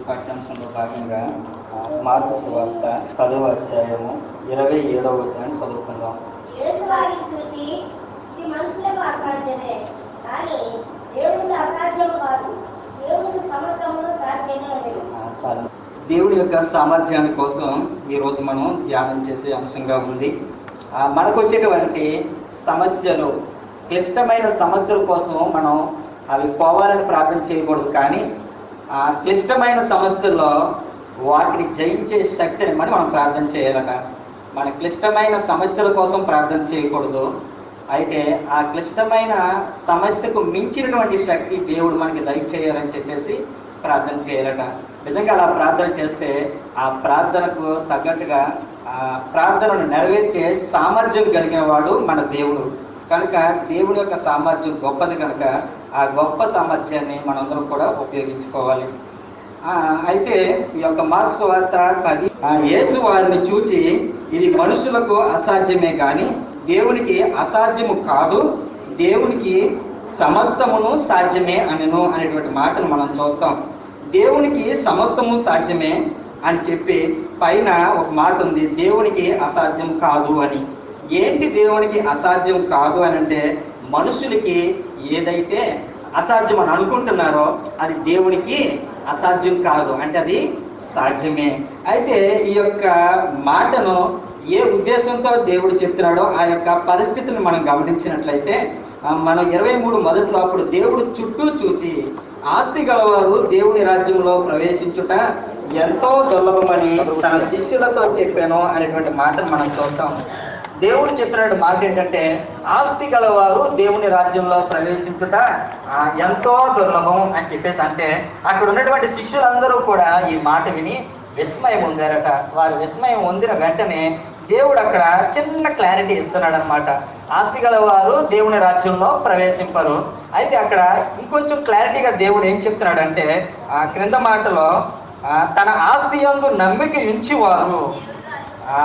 పాఠ్యాంశంలో భాగంగా ఆ, మార్పు వార్త పదవ అధ్యాయము ఇరవై ఏడవ వచనాన్ని చదువుకుందాం యేసువారి స్థుతి ఇది మనుషులకు అసాధ్యమే కానీ దేవునికి అసాధ్యం కాదు దేవునికి సమస్తమును సాధ్యమే అనేది ఆ, చాలు దేవుడి యొక్క సామర్థ్యాన్ని కోసం ఈ రోజు మనం ధ్యానం చేసే అంశంగా ఉంది ఆ, మనకు వచ్చేటువంటి సమస్యలు క్లిష్టమైన సమస్యల కోసం మనం అవి పోవాలని ప్రార్థన చేయకూడదు కానీ ఆ క్లిష్టమైన సమస్యల్లో వాటిని జయించే శక్తిని మనం మనం ప్రార్థన చేయాలట మన క్లిష్టమైన సమస్యల కోసం ప్రార్థన చేయకూడదు అయితే ఆ క్లిష్టమైన సమస్యకు మించినటువంటి శక్తి దేవుడు మనకి దయచేయాలని చెప్పేసి ప్రార్థన చేయాలట నిజంగా అలా ప్రార్థన చేస్తే ఆ ప్రార్థనకు తగ్గట్టుగా ఆ ప్రార్థనను నెరవేర్చే సామర్థ్యం కలిగిన వాడు మన దేవుడు కనుక దేవుడి యొక్క సామర్థ్యం గొప్పది కనుక ఆ గొప్ప సామర్థ్యాన్ని మనందరం కూడా ఉపయోగించుకోవాలి ఆ, అయితే ఈ యొక్క మార్క్స్ వార్త పది ఆ, యేసు వారిని చూచి ఇది మనుషులకు అసాధ్యమే కానీ దేవునికి అసాధ్యము కాదు దేవునికి సమస్తమును సాధ్యమే అనను అనేటువంటి మాటను మనం చూస్తాం దేవునికి సమస్తము సాధ్యమే అని చెప్పి పైన ఒక మాట ఉంది దేవునికి అసాధ్యం కాదు అని ఏంటి దేవునికి అసాధ్యం కాదు అని అంటే మనుషులకి ఏదైతే అసాధ్యం అని అనుకుంటున్నారో అది దేవునికి అసాధ్యం కాదు అంటే అది సాధ్యమే అయితే ఈ యొక్క మాటను ఏ ఉద్దేశంతో దేవుడు చెప్తున్నాడో ఆ యొక్క పరిస్థితిని మనం గమనించినట్లయితే ఆ, మనం ఇరవై మూడు మొదట్లో అప్పుడు దేవుడు చుట్టూ చూసి ఆస్తి గలవారు దేవుని రాజ్యంలో ప్రవేశించుట ఎంతో దుర్లభమని తన శిష్యులతో చెప్పాను అనేటువంటి మాటను మనం చూస్తాం దేవుడు చెప్పినటువంటి మాట ఏంటంటే ఆస్తి గలవారు దేవుని రాజ్యంలో ప్రవేశించుట ఆ, ఎంతో దుర్లభం అని చెప్పేసి అంటే అక్కడ ఉన్నటువంటి శిష్యులందరూ కూడా ఈ మాట విని విస్మయం పొందారట వారు విస్మయం పొందిన వెంటనే దేవుడు అక్కడ చిన్న క్లారిటీ ఇస్తున్నాడు అనమాట ఆస్తి గలవారు దేవుని రాజ్యంలో ప్రవేశింపరు అయితే అక్కడ ఇంకొంచెం క్లారిటీగా దేవుడు ఏం చెప్తున్నాడంటే ఆ క్రింద మాటలో ఆ, తన ఆస్తి యందు నమ్మిక ఉంచేవారు ఆ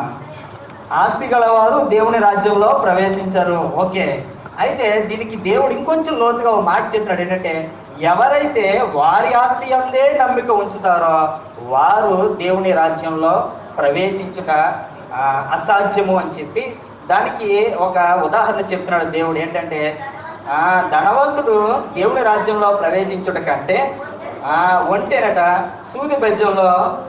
ఆస్తి గలవారు దేవుని రాజ్యంలో ప్రవేశించరు ఓకే అయితే దీనికి దేవుడు ఇంకొంచెం లోతుగా ఒక మాట చెప్పినాడు ఏంటంటే ఎవరైతే వారి ఆస్తి అందే నమ్మిక ఉంచుతారో వారు దేవుని రాజ్యంలో ప్రవేశించుట ఆ, అసాధ్యము అని చెప్పి దానికి ఒక ఉదాహరణ చెప్తున్నాడు దేవుడు ఏంటంటే ఆ ధనవంతుడు దేవుని రాజ్యంలో ప్రవేశించుట కంటే ఆ ఒంటెనట సూది బెజ్జంలో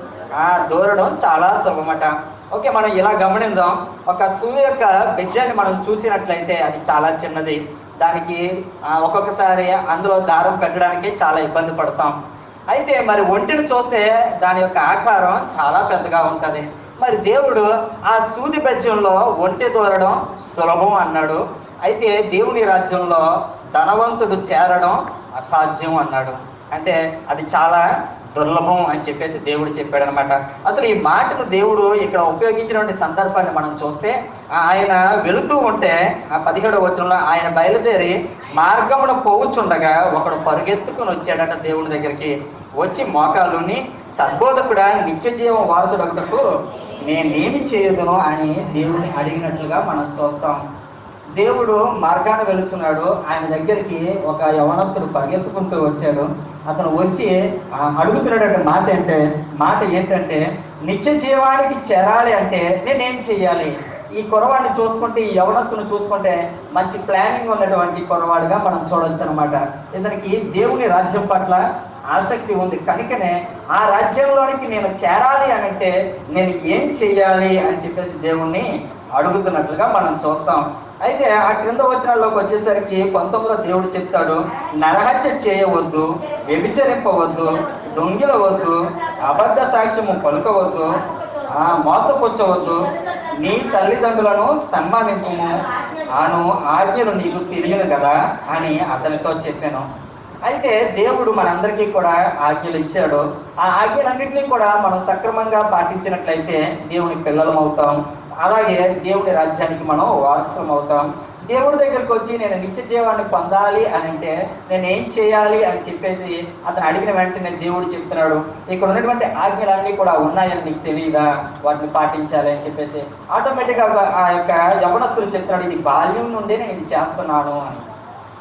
ఆ దూరడం చాలా సులభమట ఓకే మనం ఇలా గమనిద్దాం ఒక సూర్య యొక్క బెజ్జాన్ని మనం చూసినట్లయితే అది చాలా చిన్నది దానికి ఆ, ఒక్కొక్కసారి అందులో దారం కట్టడానికి చాలా ఇబ్బంది పడతాం అయితే మరి ఒంటిని చూస్తే దాని యొక్క ఆకారం చాలా పెద్దగా ఉంటది మరి దేవుడు ఆ సూది బెజ్జంలో ఒంటి దూరడం సులభం అన్నాడు అయితే దేవుని రాజ్యంలో ధనవంతుడు చేరడం అసాధ్యం అన్నాడు అంటే అది చాలా దుర్లభం అని చెప్పేసి దేవుడు చెప్పాడు అనమాట అసలు ఈ మాటను దేవుడు ఇక్కడ ఉపయోగించినటువంటి సందర్భాన్ని మనం చూస్తే ఆ ఆయన వెళుతూ ఉంటే ఆ పదిహేడవ వచనంలో ఆయన బయలుదేరి మార్గమున పోవుచుండగా ఒకడు పరుగెత్తుకుని వచ్చాడట దేవుని దగ్గరికి వచ్చి మోకాలుని సద్బోధకుడా నిత్య జీవం వారసుడకుటకు నేనేమి చేయదును అని దేవుడిని అడిగినట్లుగా మనం చూస్తాం దేవుడు మార్గాన వెళుతున్నాడు ఆయన దగ్గరికి ఒక యవనస్తుడు పరిగెత్తుకుంటూ వచ్చాడు అతను వచ్చి ఆ, అడుగుతున్నాడు మాట అంటే మాట ఏంటంటే నిత్య జీవానికి చేరాలి అంటే నేనేం చెయ్యాలి ఈ కురవాడిని చూసుకుంటే ఈ యవనస్తుని చూసుకుంటే మంచి ప్లానింగ్ ఉన్నటువంటి కురవాడిగా మనం చూడొచ్చు అనమాట ఇతనికి దేవుని రాజ్యం పట్ల ఆసక్తి ఉంది కనుకనే ఆ రాజ్యంలోనికి నేను చేరాలి అని అంటే నేను ఏం చెయ్యాలి అని చెప్పేసి దేవుణ్ణి అడుగుతున్నట్లుగా మనం చూస్తాం అయితే ఆ క్రింద వచనాల్లోకి వచ్చేసరికి పంతొమ్మిదో దేవుడు చెప్తాడు నరహత్య చేయవద్దు వ్యభిచరింపవద్దు దొంగిలవద్దు అబద్ధ సాక్ష్యము పలుకవద్దు ఆ మోసపుచ్చవద్దు నీ తల్లిదండ్రులను సన్మానింపుము ఆను ఆజ్ఞలు నీకు తెలియను కదా అని అతనితో చెప్పాను అయితే దేవుడు మనందరికీ కూడా ఆజ్ఞలు ఇచ్చాడు ఆ ఆజ్ఞలన్నింటినీ కూడా మనం సక్రమంగా పాటించినట్లయితే దేవుని పిల్లలం అవుతాం అలాగే దేవుని రాజ్యానికి మనం వారసులం అవుతాం దేవుడి దగ్గరికి వచ్చి నేను నిత్య జీవాన్ని పొందాలి అని అంటే నేను ఏం చేయాలి అని చెప్పేసి అతను అడిగిన వెంటనే దేవుడు చెప్తున్నాడు ఇక్కడ ఉన్నటువంటి ఆజ్ఞలన్నీ కూడా ఉన్నాయని నీకు తెలియదా వాటిని పాటించాలి అని చెప్పేసి ఆటోమేటిక్గా ఆ యొక్క యవనస్తులు చెప్తున్నాడు ఇది బాల్యం నుండే నేను ఇది చేస్తున్నాను అని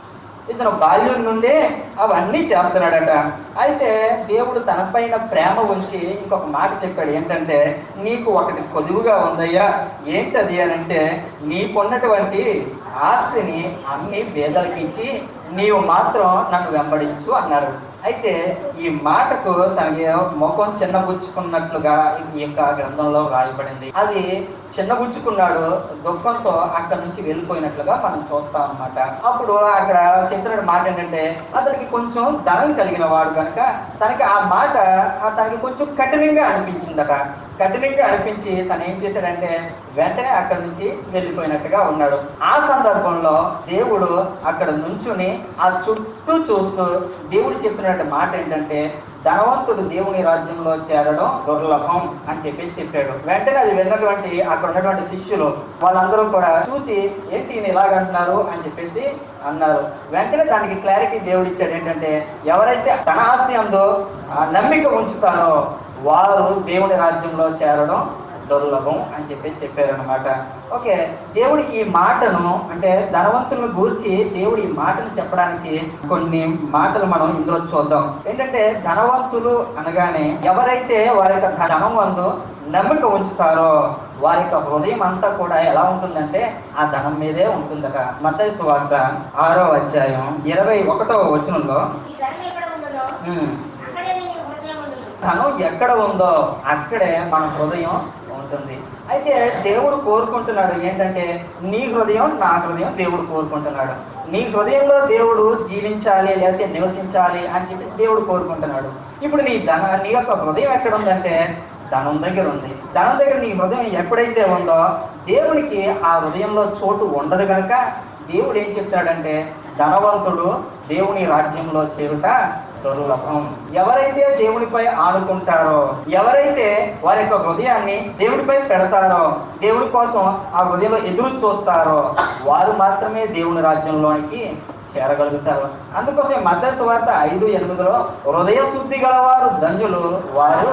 ఇతను బాల్యం నుండే అవన్నీ చేస్తున్నాడట అయితే దేవుడు తనపైన ప్రేమ ఉంచి ఇంకొక మాట చెప్పాడు ఏంటంటే నీకు ఒకటి కొదువుగా ఉందయ్యా ఏంటది అని అంటే నీకున్నటువంటి ఆస్తిని అన్ని పేదలకి ఇచ్చి నీవు మాత్రం నన్ను వెంబడించు అన్నారు అయితే ఈ మాటకు తనకి ముఖం చిన్నబుచ్చుకున్నట్లుగా ఈ యొక్క గ్రంథంలో రాయబడింది అది చిన్నబుచ్చుకున్నాడు దుఃఖంతో అక్కడ నుంచి వెళ్ళిపోయినట్లుగా మనం చూస్తాం అన్నమాట అప్పుడు అక్కడ చెప్పిన మాట ఏంటంటే అతనికి కొంచెం ధనం కలిగిన వాడు కనుక తనకి ఆ మాట ఆ తనకి కొంచెం కఠినంగా అనిపించిందట కఠినంగా అనిపించి తను ఏం చేశాడంటే వెంటనే అక్కడి నుంచి వెళ్ళిపోయినట్టుగా ఉన్నాడు ఆ సందర్భంలో దేవుడు అక్కడ నుంచుని ఆ చుట్టూ చూస్తూ దేవుడు చెప్పినట్టు మాట ఏంటంటే ధనవంతుడు దేవుని రాజ్యంలో చేరడం దుర్లభం అని చెప్పి చెప్పాడు వెంటనే అది విన్నటువంటి అక్కడ ఉన్నటువంటి శిష్యులు వాళ్ళందరూ కూడా చూసి ఏంటి ఈయన ఇలాగంటున్నారు అని చెప్పేసి అన్నారు వెంటనే దానికి క్లారిటీ దేవుడు ఇచ్చాడు ఏంటంటే ఎవరైతే తన ఆస్తి అందో ఆ నమ్మిక ఉంచుతారో వారు దేవుని రాజ్యంలో చేరడం దుర్లభం అని చెప్పి చెప్పారనమాట ఓకే దేవుడి ఈ మాటను అంటే ధనవంతులను గూర్చి దేవుడి ఈ మాటను చెప్పడానికి కొన్ని మాటలు మనం ఇందులో చూద్దాం ఏంటంటే ధనవంతులు అనగానే ఎవరైతే వారి యొక్క ధనం వందు నమ్మిక ఉంచుతారో వారి యొక్క హృదయం అంతా కూడా ఎలా ఉంటుందంటే ఆ ధనం మీదే ఉంటుందట మతైసు వార్త ఆరో అధ్యాయం ఇరవై ఒకటో వచనంలో ఈ ధనం ఎక్కడ ఉండదో ఉమ్, అక్కడే నీ హృదయం ఉండదు ధనం ఎక్కడ ఉందో అక్కడే మన హృదయం ఉంటుంది అయితే దేవుడు కోరుకుంటున్నాడు ఏంటంటే నీ హృదయం నా హృదయం దేవుడు కోరుకుంటున్నాడు నీ హృదయంలో దేవుడు జీవించాలి లేకపోతే నివసించాలి అని చెప్పేసి దేవుడు కోరుకుంటున్నాడు ఇప్పుడు నీ ధన నీ యొక్క హృదయం ఎక్కడ ఉందంటే ధనం దగ్గర ఉంది ధనం దగ్గర నీ హృదయం ఎప్పుడైతే ఉందో దేవునికి ఆ హృదయంలో చోటు ఉండదు కనుక దేవుడు ఏం చెప్తాడంటే ధనవంతుడు దేవుని రాజ్యంలో చేరుట దుర్లభం ఎవరైతే దేవునిపై ఆడుకుంటారో ఎవరైతే వారి యొక్క హృదయాన్ని దేవుడిపై పెడతారో దేవుడి కోసం ఆ హృదయంలో ఎదురు చూస్తారో వారు మాత్రమే దేవుని రాజ్యంలోనికి చేరగలుగుతారు అందుకోసం మద్దతు వార్త ఐదు ఎనిమిదిలో హృదయ శుద్ధి గలవారు ధన్యులు వారు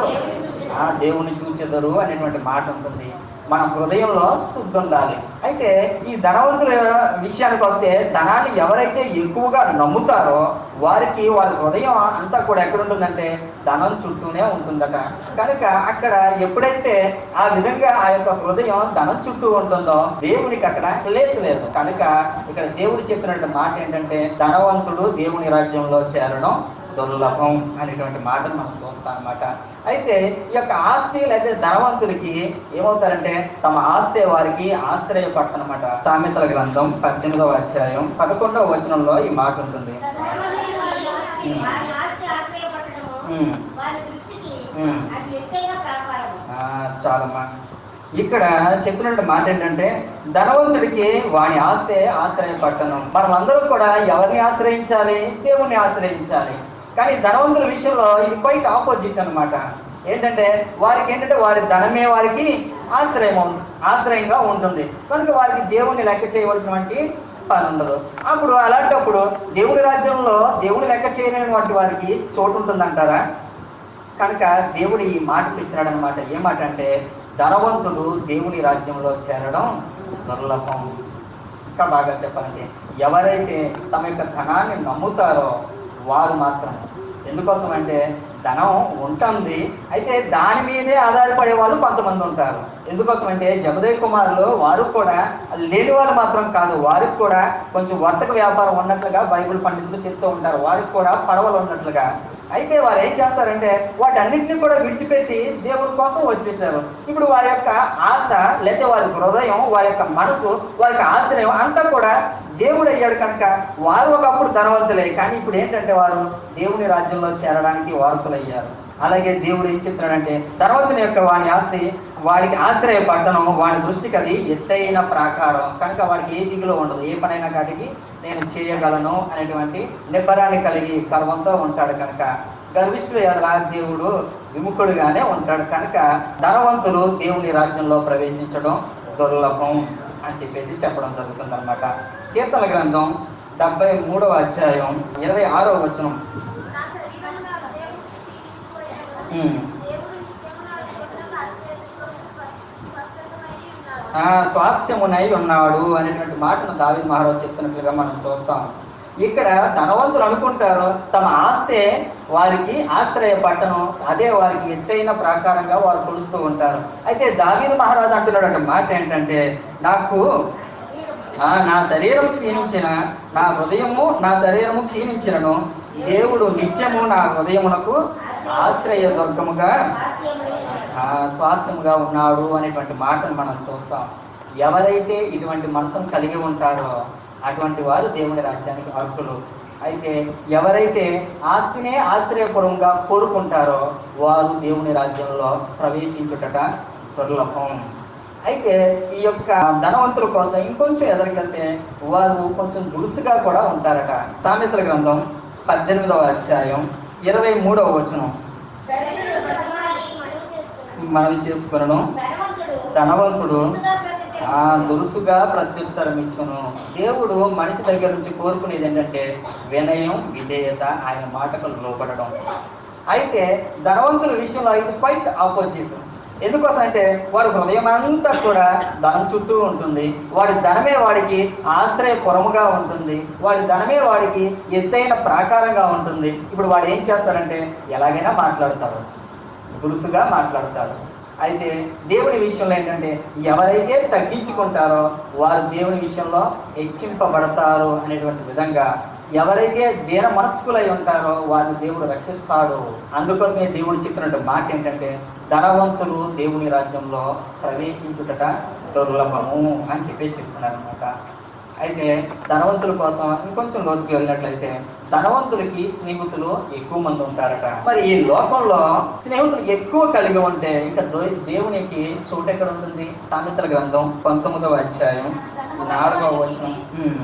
ఆ దేవుని చూచెదరు అనేటువంటి మాట ఉంటుంది మన హృదయంలో శుద్ధి ఉండాలి అయితే ఈ ధనవంతుల విషయానికి వస్తే ధనాన్ని ఎవరైతే ఎక్కువగా నమ్ముతారో వారికి వారి హృదయం అంతా కూడా ఎక్కడ ఉంటుందంటే ధనం చుట్టూనే ఉంటుందట కనుక అక్కడ ఎప్పుడైతే ఆ విధంగా ఆ యొక్క హృదయం ధనం చుట్టూ ఉంటుందో దేవునికి అక్కడ ప్లేస్ లేదు కనుక ఇక్కడ దేవుడు చెప్పినట్టు మాట ఏంటంటే ధనవంతుడు దేవుని రాజ్యంలో చేరడం దుర్లభం అనేటువంటి మాటను మనం చూస్తాం అన్నమాట అయితే ఈ యొక్క ఆస్తి లేదా ధనవంతులకి ఏమవుతారంటే తమ ఆస్తి వారికి ఆశ్రయ పట్టనమాట సామెతల గ్రంథం పద్దెనిమిదవ అధ్యాయం పదకొండవ వచనంలో ఈ మాట ఉంటుంది వారి ఆస్తి ఆశ్రయపడటము ఉమ్. వారి దృష్టికి ఉమ్. అది ఎత్తైన ప్రాకారం ఆ, చాలమ్మా ఇక్కడ చెప్పినట్టు మాట ఏంటంటే ధనవంతుడికి వాని ఆస్తే ఆశ్రయపట్టను మనం అందరం కూడా ఎవరిని ఆశ్రయించాలి దేవుణ్ణి ఆశ్రయించాలి కానీ ధనవంతుల విషయంలో ఇది క్వైట్ ఆపోజిట్ అన్నమాట ఏంటంటే వారికి ఏంటంటే వారి ధనమే వారికి ఆశ్రయం ఉం- ఆశ్రయంగా ఉంటుంది కనుక వారికి దేవుణ్ణి లెక్క చేయవలసినటువంటి పని ఉండదు అప్పుడు అలాంటప్పుడు దేవుని రాజ్యంలో దేవుని లెక్క చేయలేనటువంటి వారికి చోటు ఉంటుందంటారా కనుక దేవుడు ఈ మాట చెప్పినాడు అనమాట ఏ మాట అంటే ధనవంతుడు దేవుని రాజ్యంలో చేరడం దుర్లభం ఇంకా బాగా చెప్పాలంటే ఎవరైతే తమ యొక్క ధనాన్ని నమ్ముతారో వారు మాత్రం ఎందుకోసం అంటే ధనం ఉంటుంది అయితే దాని మీదే ఆధారపడే వాళ్ళు కొంతమంది ఉంటారు ఎందుకోసం అంటే జమదేవ్ కుమారులు వారు కూడా లేని వాళ్ళు మాత్రం కాదు వారికి కూడా కొంచెం వర్తక వ్యాపారం ఉన్నట్లుగా బైబిల్ పండితులు చెప్తూ ఉంటారు వారికి కూడా పడవలు ఉన్నట్లుగా అయితే వారు ఏం చేస్తారంటే వాటన్నింటినీ కూడా విడిచిపెట్టి దేవుడి కోసం వచ్చేసారు ఇప్పుడు వారి యొక్క ఆశ లేదా వారి హృదయం వారి యొక్క మనసు వారి యొక్క ఆశ్రయం అంతా కూడా దేవుడు అయ్యాడు కనుక వారు ఒకప్పుడు ధనవంతులే కానీ ఇప్పుడు ఏంటంటే వారు దేవుని రాజ్యంలో చేరడానికి వారసులయ్యారు అలాగే దేవుడు ఏం చెప్తున్నాడంటే ధనవంతుని యొక్క వాని ఆస్తి వాడికి ఆశ్రయ పట్టణం వాడి దృష్టికి అది ఎత్తైన ప్రాకారం కనుక వాడికి ఏ దిగులో ఉండదు ఏ పనైనా కాటికి నేను చేయగలను అనేటువంటి నిబ్బరాన్ని కలిగి గర్వంతో ఉంటాడు కనుక గర్విష్ఠుడు ఎడలా దేవుడు విముఖుడుగానే ఉంటాడు కనుక ధనవంతులు దేవుని రాజ్యంలో ప్రవేశించడం దుర్లభం అని చెప్పేసి చెప్పడం జరుగుతుంది అనమాట కీర్తన గ్రంథం డెబ్బై మూడవ అధ్యాయం ఇరవై ఆరో వచనం ఉమ్. ఆ, స్వాస్థ్యమునై ఉన్నాడు అనేటువంటి మాటను దావి మహారాజు చెప్తున్నట్లుగా మనం చూస్తాం ఇక్కడ ధనవంతులు అనుకుంటారు తమ ఆస్తే వారికి ఆశ్రయ పట్టణం అదే వారికి ఎత్తైన ప్రాకారంగా వారు కొలుస్తూ ఉంటారు అయితే దావీదు మహారాజు అంటున్నాడు మాట ఏంటంటే నాకు ఆ, నా శరీరం క్షీణించిన నా హృదయము నా శరీరము క్షీణించినను దేవుడు నిత్యము నా హృదయమునకు ఆశ్రయ దుర్గముగా ఆ, స్వాస్థ్యముగా ఉన్నాడు అనేటువంటి మాటను మనం చూస్తాం ఎవరైతే ఇటువంటి మనసును కలిగి ఉంటారో అటువంటి వారు దేవుని రాజ్యానికి అర్హులు అయితే ఎవరైతే ఆస్తినే ఆశ్రయపురంగా కోరుకుంటారో వారు దేవుని రాజ్యంలో ప్రవేశించుటట దుర్లభం అయితే ఈ యొక్క ధనవంతుల కోసం ఇంకొంచెం ఎదరికెళ్తే వారు కొంచెం దురుసుగా కూడా ఉంటారట సామెతల గ్రంథం పద్దెనిమిదవ అధ్యాయం ఇరవై మూడవ వచనం మనం చేసుకున్నాను ధనవంతుడు ఆ దురుసుగా ప్రత్యుత్తరం ఇచ్చును దేవుడు మనిషి దగ్గర నుంచి కోరుకునేది ఏంటంటే వినయం విధేయత ఆయన మాటకు లోపడడం అయితే ధనవంతుల విషయంలో ఇది క్వైట్ ఆపోజిట్ ఎందుకోసం అంటే వాడి హృదయం అంతా కూడా ధనం చుట్టూ ఉంటుంది వాడి ధనమే వాడికి ఆశ్రయపురముగా ఉంటుంది వాడి ధనమే వాడికి ఎత్తైన ప్రాకారంగా ఉంటుంది ఇప్పుడు వాడు ఏం చేస్తాడంటే ఎలాగైనా మాట్లాడతాడు దురుసుగా మాట్లాడతాడు అయితే దేవుని విషయంలో ఏంటంటే ఎవరైతే తగ్గించుకుంటారో వారు దేవుని విషయంలో హెచ్చింపబడతారు అనేటువంటి విధంగా ఎవరైతే దీన మనస్కులై ఉంటారో వారిని దేవుడు రక్షిస్తాడు అందుకోసమే దేవుడు చెప్పినట్టు మాట ఏంటంటే ధనవంతులు దేవుని రాజ్యంలో ప్రవేశించుటట దుర్లభము అని చెప్పి చెప్తున్నారు అనమాట అయితే ధనవంతుల కోసం ఇంకొంచెం లోతుకి వెళ్ళినట్లయితే ధనవంతులకి స్నేహితులు ఎక్కువ మంది ఉంటారట మరి ఈ లోకంలో స్నేహితులు ఎక్కువ కలిగి ఉంటే ఇంకా దో- దేవునికి చోటు ఎక్కడ ఉంటుంది సామెతల గ్రంథం పంతొమ్మిదవ అధ్యాయం నాలుగవ వచనం ఉమ్.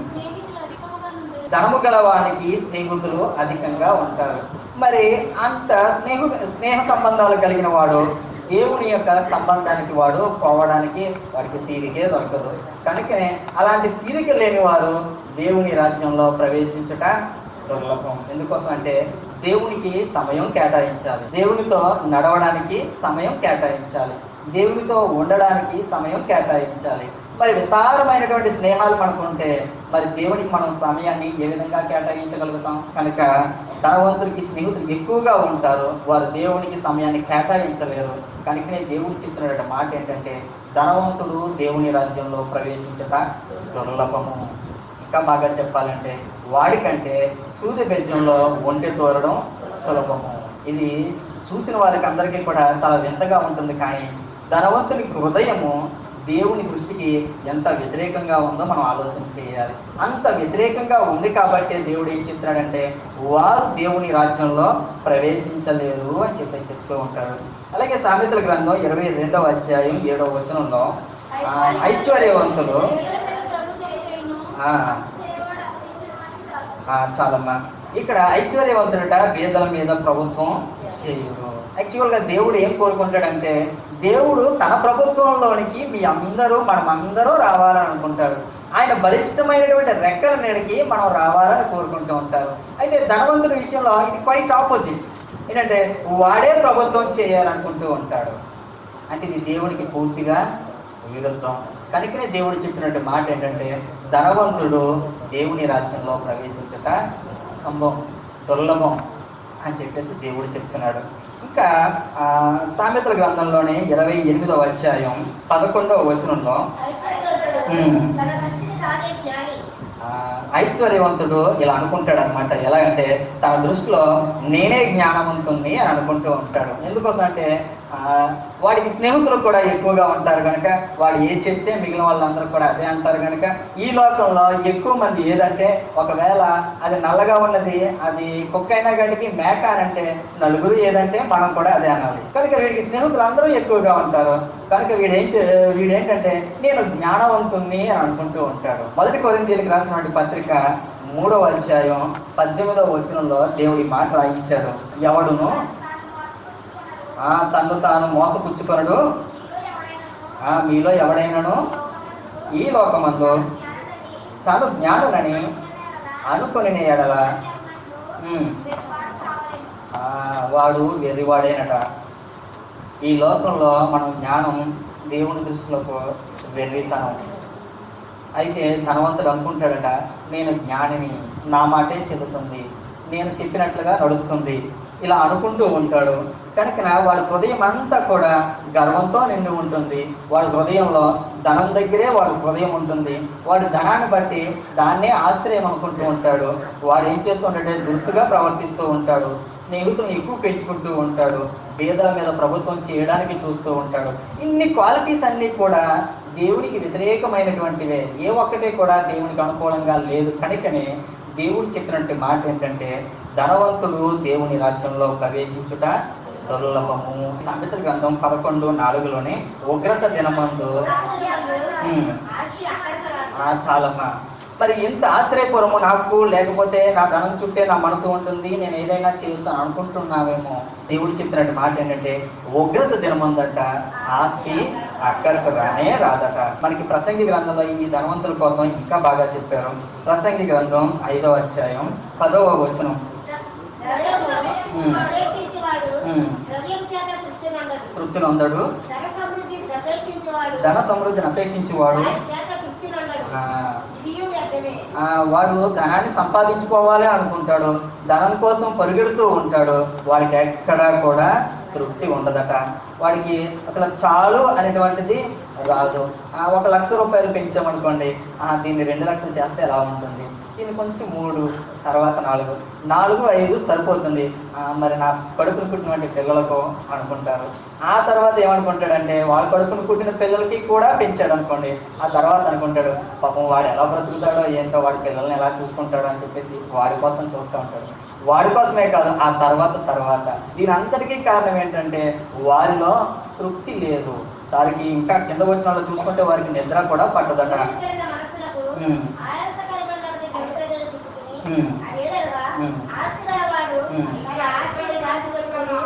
ధనము గలవానికి స్నేహితులు అధికంగా ఉంటారు మరి అంత స్నేహ స్నేహ సంబంధాలు కలిగిన వాడు దేవుని యొక్క సంబంధానికి వాడు పోవడానికి వాడికి తీరికే దొరకదు కనుకనే అలాంటి తీరిక లేని వారు దేవుని రాజ్యంలో ప్రవేశించుట దుర్లభం ఎందుకోసం అంటే దేవునికి సమయం కేటాయించాలి దేవునితో నడవడానికి సమయం కేటాయించాలి దేవునితో ఉండడానికి సమయం కేటాయించాలి మరి విస్తారమైనటువంటి స్నేహాలు మనకు ఉంటే మరి దేవునికి మనం సమయాన్ని ఏ విధంగా కేటాయించగలుగుతాం కనుక ధనవంతులకి స్నేహితులు ఎక్కువగా ఉంటారు వారు దేవునికి సమయాన్ని కేటాయించలేరు కనుకనే దేవుడు చెప్తున్న మాట ఏంటంటే ధనవంతుడు దేవుని రాజ్యంలో ప్రవేశించట దుర్లభము ఇంకా బాగా చెప్పాలంటే వాడికంటే సూర్య బెజ్జంలో ఒంటె తోరడం సులభము ఇది చూసిన వారికి అందరికీ కూడా చాలా వింతగా ఉంటుంది కానీ ధనవంతుని హృదయము దేవుని దృష్టికి ఎంత వ్యతిరేకంగా ఉందో మనం ఆలోచన చేయాలి అంత వ్యతిరేకంగా ఉంది కాబట్టి దేవుడు ఏం చెప్తున్నాడంటే వారు దేవుని రాజ్యంలో ప్రవేశించలేరు అని చెప్పి చెప్తూ ఉంటాడు అలాగే సామెతల గ్రంథం ఇరవై రెండవ అధ్యాయం ఏడవ వచనంలో ఆ, ఐశ్వర్యవంతులు ఆ, ఆ, చాలమ్మా ఇక్కడ ఐశ్వర్యవంతుడట బీదల మీద ప్రభుత్వం చేయుడు యాక్చువల్ గా దేవుడు ఏం కోరుకుంటాడంటే దేవుడు తన ప్రభుత్వంలోనికి మీ అందరూ మనం అందరూ రావాలని అనుకుంటాడు ఆయన బలిష్టమైనటువంటి రెక్కల నీడకి మనం రావాలని కోరుకుంటూ ఉంటారు అయితే ధనవంతుడి విషయంలో ఇది క్వైట్ ఆపోజిట్ ఏంటంటే వాడే ప్రభుత్వం చేయాలనుకుంటూ ఉంటాడు అంటే ఇది దేవునికి పూర్తిగా విరుద్ధం కనుకనే దేవుడు చెప్పినట్టు మాట ఏంటంటే ధనవంతుడు దేవుని రాజ్యంలో ప్రవేశించట సంభవం దుర్లభం అని చెప్పేసి దేవుడు చెప్తున్నాడు ఇంకా ఆ, సామెతల గ్రంథంలోనే ఇరవై ఎనిమిదవ అధ్యాయం పదకొండవ వచనంలో ఉమ్. ఆ, ఐశ్వర్యవంతుడు ఇలా అనుకుంటాడు అనమాట ఎలా అంటే తన దృష్టిలో నేనే జ్ఞానవంతుణ్ణి అని అనుకుంటూ ఉంటాడు ఎందుకోసం అంటే ఆ, వాడికి స్నేహితులు కూడా ఎక్కువగా ఉంటారు కనుక వాడు ఏ చెప్తే మిగిలిన వాళ్ళందరూ కూడా అదే అంటారు కనుక ఈ లోకంలో ఎక్కువ మంది ఏదంటే ఒకవేళ అది నల్లగా ఉన్నది అది కుక్క అయినా గడికి మేక అని అంటే నలుగురు ఏదంటే మనం కూడా అదే అనాలి కనుక వీడికి స్నేహితులు అందరూ ఎక్కువగా ఉంటారు కనుక వీడేం చే- వీడేంటంటే నేను జ్ఞానవంతుణ్ణి అని అనుకుంటూ ఉంటాడు మొదటి కొరిందీలకు రాసినటువంటి పత్రిక మూడవ అధ్యాయం పద్దెనిమిదవ వచనంలో దేవుడి మాట రాయించాడు ఎవడును ఆ తన్ను తాను మోసపుచ్చుకొనడు ఆ మీలో ఎవడైనాను ఈ లోకమందు తాను జ్ఞానులని అనుకుని ఎడల ఉమ్, ఆ, వాడు వెర్రివాడేనట ఈ లోకంలో మనం జ్ఞానం దేవుని దృష్టిలోకి వెర్రితనం అయితే ధనవంతుడు అనుకుంటాడట నేను జ్ఞానిని నా మాటే చెబుతుంది నేను చెప్పినట్లుగా నడుస్తుంది ఇలా అనుకుంటూ ఉంటాడు కనుక వాడి హృదయం అంతా కూడా గర్వంతో నిండి ఉంటుంది వాడి హృదయంలో ధనం దగ్గరే వాడి హృదయం ఉంటుంది వాడి ధనాన్ని బట్టి దాన్నే ఆశ్రయం అనుకుంటూ ఉంటాడు వాడు ఏం చేస్తుంటే దురుసుగా ప్రవర్తిస్తూ ఉంటాడు స్నేహితులను ఎక్కువ పెంచుకుంటూ ఉంటాడు భేదాల మీద ప్రభుత్వం చేయడానికి చూస్తూ ఉంటాడు ఇన్ని క్వాలిటీస్ అన్నీ కూడా దేవునికి వ్యతిరేకమైనటువంటివే ఏ ఒక్కటే కూడా దేవునికి అనుకూలంగా లేదు కనుకనే దేవుడు చెప్పినట్టు మాట ఏంటంటే ధనవంతుడు దేవుని రాజ్యంలో ప్రవేశించుట దుర్లభము సామెతల గ్రంథం పదకొండు నాలుగులోనే ఉగ్రత దినమందు ఉమ్. ఆ, చాలమ్మా మరి ఇంత ఆశ్చర్యపురము నాకు లేకపోతే నా ధనం చుట్టే నా మనసు ఉంటుంది నేను ఏదైనా చేయొచ్చు అని అనుకుంటున్నావేమో దేవుడు చెప్పినట్టు మాట ఏంటంటే ఉగ్రత దినముందట ఆస్తి అక్కడికి రానే రాదట మనకి ప్రసంగి గ్రంథంలో ఈ ధనవంతుల కోసం ఇంకా బాగా చెప్పారు ప్రసంగి గ్రంథం ఐదవ అధ్యాయం పదవ వచనం ఉమ్. ప్రవేశించేవాడు ఉమ్. ద్రవ్యం చేత తృప్తి నందడు తృప్తిని ఉందడు ధన సమృద్ధి ప్రవేశించేవాడు ధన సమృద్ధిని అపేక్షించేవాడు ఆయన చేత తృప్తి నందడు ఆ, ఇదియు వ్యర్థమే ఆ, వాడు ధనాన్ని సంపాదించుకోవాలి అనుకుంటాడు ధనం కోసం పరిగెడుతూ ఉంటాడు వాడికి ఎక్కడా కూడా తృప్తి ఉండదట వాడికి అసలు చాలు అనేటువంటిది రాదు ఆ, ఒక లక్ష రూపాయలు పెంచామనుకోండి ఆ, దీన్ని రెండు లక్షలు చేస్తే ఎలా ఉంటుంది దీన్ని కొంచెం మూడు తర్వాత నాలుగు నాలుగు ఐదు సరిపోతుంది ఆ, మరి నా కడుపును పుట్టినటువంటి పిల్లలకు అనుకుంటారు ఆ తర్వాత ఏమనుకుంటాడంటే వాళ్ళ కడుపును పుట్టిన పిల్లలకి కూడా పెంచాడు అనుకోండి ఆ తర్వాత అనుకుంటాడు పాపం వాడు ఎలా బ్రతుకుతాడో ఏంటో వాడి పిల్లల్ని ఎలా చూసుకుంటాడో అని చెప్పేసి వాడి కోసం చూస్తూ ఉంటాడు వాడి కోసమే కాదు ఆ తర్వాత తర్వాత దీని అంతటికీ కారణం ఏంటంటే వారిలో తృప్తి లేదు వారికి ఇంకా కింద వచ్చిన వాళ్ళు చూసుకుంటే వారికి నిద్ర కూడా పట్టదట పరిష్కరణ మనస్సులకు ఉమ్. ఆయాసకరమైనటువంటి దరిద్రతను చుట్టుకుని, ఉమ్. అదేదనగా, ఉమ్. ఆస్తిగలవాడు ఉమ్. తన ఆస్తిని దాచిపెట్టుకొని,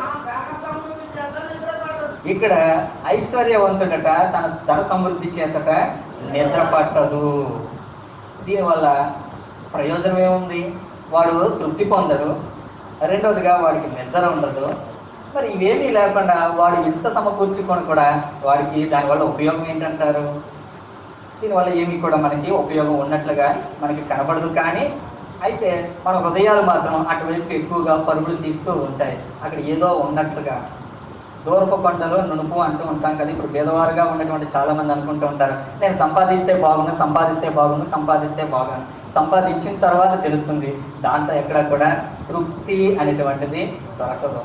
ఇక్కడ ఐశ్వర్యవంతుడట తన ధన సమృద్ధి చేతట నిద్ర పట్టదు దీనివల్ల ప్రయోజనం ఏముంది వాడు తృప్తి పొందడు రెండవదిగా వాడికి నిద్ర ఉండదు మరి ఇవేమీ లేకుండా వాడు ఇంత సమకూర్చుకొని కూడా వాడికి దానివల్ల ఉపయోగం ఏంటంటారు దీనివల్ల ఏమీ కూడా మనకి ఉపయోగం ఉన్నట్లుగా మనకి కనపడదు కానీ అయితే మన హృదయాలు మాత్రం అటువైపు ఎక్కువగా పరుగులు తీస్తూ ఉంటాయి అక్కడ ఏదో ఉన్నట్లుగా దూరపు కొండలు నునుపు అంటూ ఉంటాం కదా ఇప్పుడు పేదవారుగా ఉన్నటువంటి చాలా మంది అనుకుంటూ ఉంటారు నేను సంపాదిస్తే బాగుండు సంపాదిస్తే బాగుండు సంపాదిస్తే బాగుండు సంపాదించిన తర్వాత తెలుస్తుంది దాంట్లో ఎక్కడ కూడా తృప్తి అనేటువంటిది దొరకదు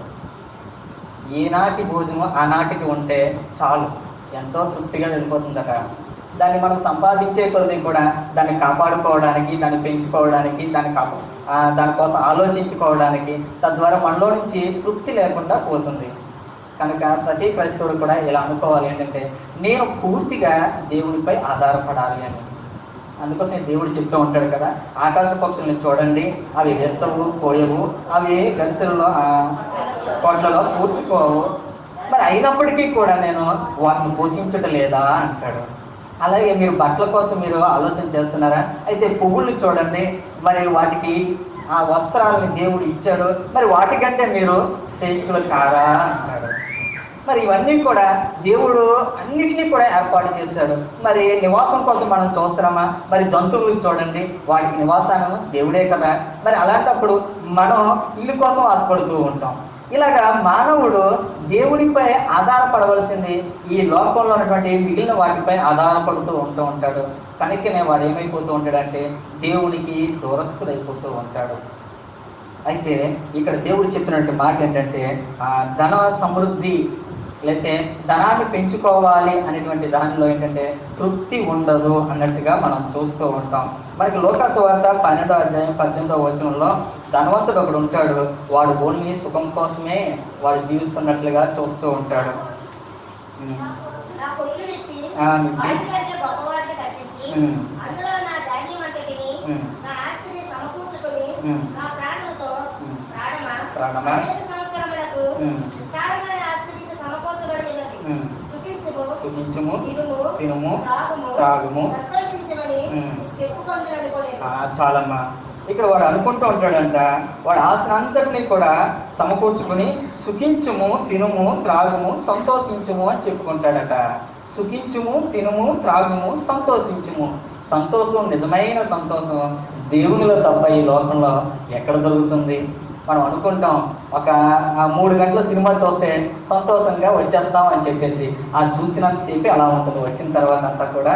ఈనాటి భోజనం ఆనాటికి ఉంటే చాలు ఎంతో తృప్తిగా వెళ్ళిపోతుందట దాన్ని మనం సంపాదించే కొలది కూడా దాన్ని కాపాడుకోవడానికి దాన్ని పెంచుకోవడానికి దాన్ని కాపా ఆ, దానికోసం ఆలోచించుకోవడానికి తద్వారా మనలో నుంచి తృప్తి లేకుండా పోతుంది కనుక ప్రతి క్రైస్తవుడు కూడా ఇలా అనుకోవాలి ఏంటంటే నేను పూర్తిగా దేవుడిపై ఆధారపడాలి అని అందుకోసం దేవుడు చెప్తూ ఉంటాడు కదా ఆకాశ పక్షుల్ని చూడండి అవి వెత్తవు పోయవు అవి గరిసెలలో కోట్లలో కూర్చుకోవు మరి అయినప్పటికీ కూడా నేను వాటిని పోషించటం లేదా అంటాడు అలాగే మీరు బట్టల కోసం మీరు ఆలోచన చేస్తున్నారా అయితే పువ్వుల్ని చూడండి మరి వాటికి ఆ వస్త్రాలను దేవుడు ఇచ్చాడు మరి వాటికంటే మీరు శ్రేష్ఠులు కారా అంటాడు మరి ఇవన్నీ కూడా దేవుడు అన్నిటినీ కూడా ఏర్పాటు చేశాడు మరి నివాసం కోసం మనం చూస్తున్నామా మరి జంతువులు చూడండి వాటికి నివాసానం దేవుడే కదా మరి అలాంటప్పుడు మనం ఇల్లు కోసం ఆశపడుతూ ఉంటాం ఇలాగా మానవుడు దేవుడిపై ఆధారపడవలసింది ఈ లోకంలో ఉన్నటువంటి మిగిలిన వాటిపై ఆధారపడుతూ ఉంటూ ఉంటాడు కనుకనే వాడు ఏమైపోతూ ఉంటాడంటే దేవునికి దూరస్తుడైపోతూ ఉంటాడు అయితే ఇక్కడ దేవుడు చెప్పినట్టు మాట ఏంటంటే ఆ ధన సమృద్ధి లేకపోతే ధనాన్ని పెంచుకోవాలి అనేటువంటి దానిలో ఏంటంటే తృప్తి ఉండదు అన్నట్టుగా మనం చూస్తూ ఉంటాం మనకి లోకాసు వార్త పన్నెండో అధ్యాయం పద్దెనిమిదో వచనంలో ధనవంతుడు ఒకడు ఉంటాడు వాడు ఓన్లీ సుఖం కోసమే వాడు జీవిస్తున్నట్లుగా చూస్తూ ఉంటాడు ఉమ్. నా కొడుకుని ఇచ్చి, ఆ, నింపి. వాటికంటే గొప్పవాటిని కట్టించి, ఉమ్. అందులో నా ధాన్యం అంతటిని, ఉమ్. నా ఆస్తిని సమకూర్చుకొని, ఉమ్. నా ప్రాణంతో, ఉమ్. ప్రాణమా, ప్రాణమా. అనేక సంవత్సరములకు ఉమ్. విస్తారమైన ఆస్తి నీకు సమకూర్చబడి ఉన్నది. ఉమ్. సుఖించుము, సుఖించుము తినుము, తినుము త్రాగుము, త్రాగుము సంతోషించమని ఉమ్. చెప్పుకొందులనుకోలేదు. ఆ, చాలమ్మా ఇక్కడ వాడు అనుకుంటూ ఉంటాడంట వాడు ఆశను అంతటినీ కూడా సమకూర్చుకుని సుఖించుము తినుము త్రాగుము సంతోషించుము అని చెప్పుకుంటాడట సుఖించుము తినుము త్రాగుము సంతోషించుము సంతోషం నిజమైన సంతోషం దేవునిలో తప్ప ఈ లోకంలో ఎక్కడ దొరుకుతుంది మనం అనుకుంటాం ఒక ఆ మూడు గంటల సినిమా చూస్తే సంతోషంగా వచ్చేస్తాం అని చెప్పేసి ఆ చూసినంతసేపు అలా ఉంటుంది వచ్చిన తర్వాత అంతా కూడా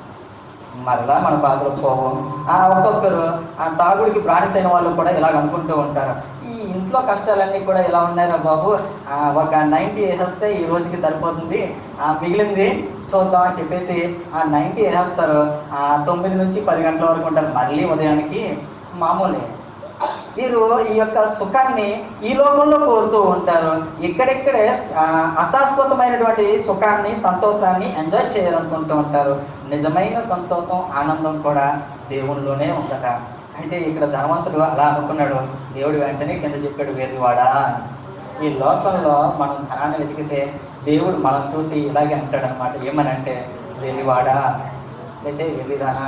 మరలా మన బాధలు పోవు ఆ ఒక్కొక్కరు ఆ తాగుడికి బానిసైన వాళ్ళు కూడా ఇలాగ అనుకుంటూ ఉంటారు ఈ ఇంట్లో కష్టాలన్నీ కూడా ఇలా ఉన్నాయిరా బాబు ఆ, ఒక నైంటీ వేసేస్తే ఈ రోజుకి సరిపోతుంది ఆ మిగిలింది చూద్దాం అని చెప్పేసి ఆ నైంటీ వేసేస్తారు ఆ తొమ్మిది నుంచి పది గంటల వరకు ఉంటారు మళ్ళీ ఉదయానికి మామూలే వీరు ఈ యొక్క సుఖాన్ని ఈ లోకంలో కోరుతూ ఉంటారు ఇక్కడిక్కడే ఆ, అశాశ్వతమైనటువంటి సుఖాన్ని సంతోషాన్ని ఎంజాయ్ చేయాలనుకుంటూ ఉంటారు నిజమైన సంతోషం ఆనందం కూడా దేవునిలోనే ఉందట అయితే ఇక్కడ ధనవంతుడు అలా అనుకున్నాడు దేవుడు వెంటనే కింద చెప్పాడు వేరువాడా అని. ఈ లోకంలో మనం ధనాన్ని వెతికితే దేవుడు మనం చూసి ఇలాగే అంటాడు అనమాట ఏమనంటే వెలివాడా అయితే వెలిదానా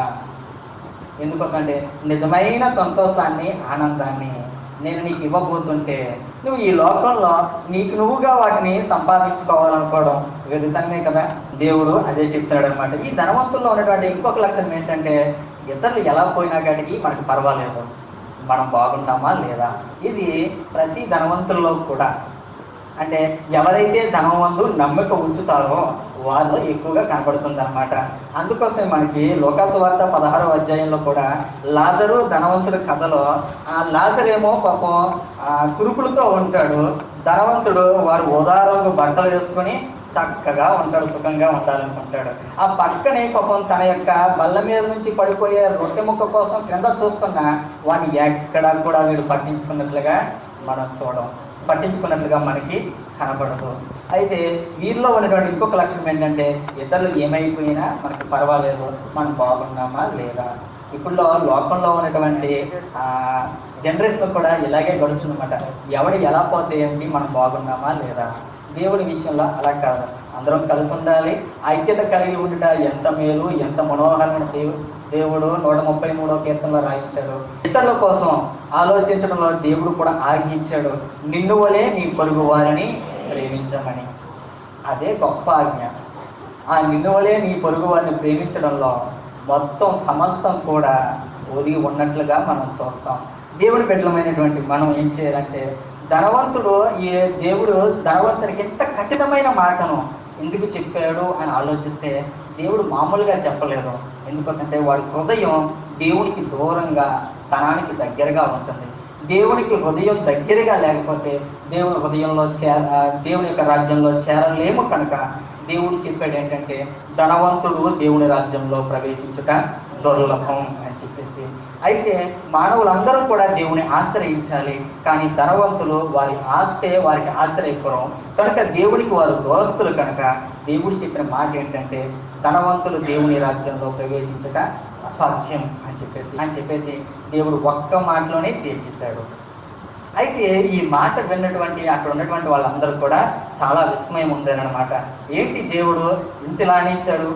ఎందుకంటే నిజమైన సంతోషాన్ని ఆనందాన్ని నేను నీకు ఇవ్వబోతుంటే నువ్వు ఈ లోకంలో నీకు నువ్వుగా వాటిని సంపాదించుకోవాలనుకోవడం వెళుతానే కదా దేవుడు అదే చెప్తాడు అనమాట ఈ ధనవంతుల్లో ఉన్నటువంటి ఇంకొక లక్షణం ఏంటంటే ఇతరులు ఎలా పోయినా కాడికి మనకు పర్వాలేదు మనం బాగున్నామా లేదా ఇది ప్రతి ధనవంతుల్లో కూడా అంటే ఎవరైతే ధనవంతు నమ్మక ఉంచుతారో వాళ్ళు ఎక్కువగా కనబడుతుంది అనమాట అందుకోసమే మనకి లోకాసు వార్త పదహారవ అధ్యాయంలో కూడా లాజరు ధనవంతుడి కథలో ఆ లాజర్ ఏమో పాపం ఆ కురుపులతో ఉంటాడు ధనవంతుడు వారు ఉదారంగా బట్టలు వేసుకొని చక్కగా ఉంటాడు సుఖంగా ఉండాలనుకుంటాడు ఆ పక్కనే పాపం తన యొక్క బల్ల మీద నుంచి పడిపోయే రొట్టె ముక్క కోసం క్రింద చూస్తున్నా వాడిని ఎక్కడా కూడా వీడు పట్టించుకున్నట్లుగా మనం చూడం పట్టించుకున్నట్లుగా మనకి కనబడదు అయితే వీరిలో ఉన్నటువంటి ఇంకొక లక్షణం ఏంటంటే ఇతరులు ఏమైపోయినా మనకి పర్వాలేదు మనం బాగున్నామా లేదా ఇప్పుడులో లోకంలో ఉన్నటువంటి జనరేషన్ కూడా ఇలాగే గడుస్తుందన్నమాట ఎవడు ఎలా పోతే ఏంటి మనం బాగున్నామా లేదా దేవుడి విషయంలో అలా కాదు అందరం కలిసి ఉండాలి ఐక్యత కలిగి ఉండుట ఎంత మేలు ఎంత మనోహరమైన దేవు దేవుడు నూట ముప్పై మూడో కీర్తనలో రాయించాడు ఇతరుల కోసం ఆలోచించడంలో దేవుడు కూడా ఆజ్ఞించాడు నిన్ను వలే నీ పొరుగు వారిని ప్రేమించమని అదే గొప్ప ఆజ్ఞ ఆ నిన్ను వలే నీ పొరుగు వారిని ప్రేమించడంలో మొత్తం సమస్తం కూడా ఒదిగి ఉన్నట్లుగా మనం చూస్తాం దేవుడి బిడ్డలమైనటువంటి మనం ఏం చేయాలంటే ధనవంతుడు ఈ దేవుడు ధనవంతునికి ఎంత కఠినమైన మాటను ఎందుకు చెప్పాడు అని ఆలోచిస్తే దేవుడు మామూలుగా చెప్పలేదు ఎందుకంటే వాడి హృదయం దేవునికి దూరంగా తనానికి దగ్గరగా ఉంటుంది దేవునికి హృదయం దగ్గరగా లేకపోతే దేవుని హృదయంలో చేర ఆ, దేవుని యొక్క రాజ్యంలో చేరలేము కనుక దేవుడు చెప్పాడు ఏంటంటే ధనవంతుడు దేవుని రాజ్యంలో ప్రవేశించుట దుర్లభం అని చెప్పేసి అయితే మానవులందరూ కూడా దేవుని ఆశ్రయించాలి కానీ ధనవంతులు వారి ఆస్తే వారికి ఆశ్రయపురం కనుక దేవుడికి వారు దోస్తులు కనుక దేవుడు చెప్పిన మాట ఏంటంటే ధనవంతులు దేవుని రాజ్యంలో ప్రవేశించట అసాధ్యం అని చెప్పేసి అని చెప్పేసి దేవుడు ఒక్క మాటలోనే తీర్చేశాడు అయితే ఈ మాట విన్నటువంటి అక్కడ ఉన్నటువంటి వాళ్ళందరూ కూడా చాలా విస్మయం ఉందనమాట ఏంటి దేవుడు ఇంతలా అనేశాడు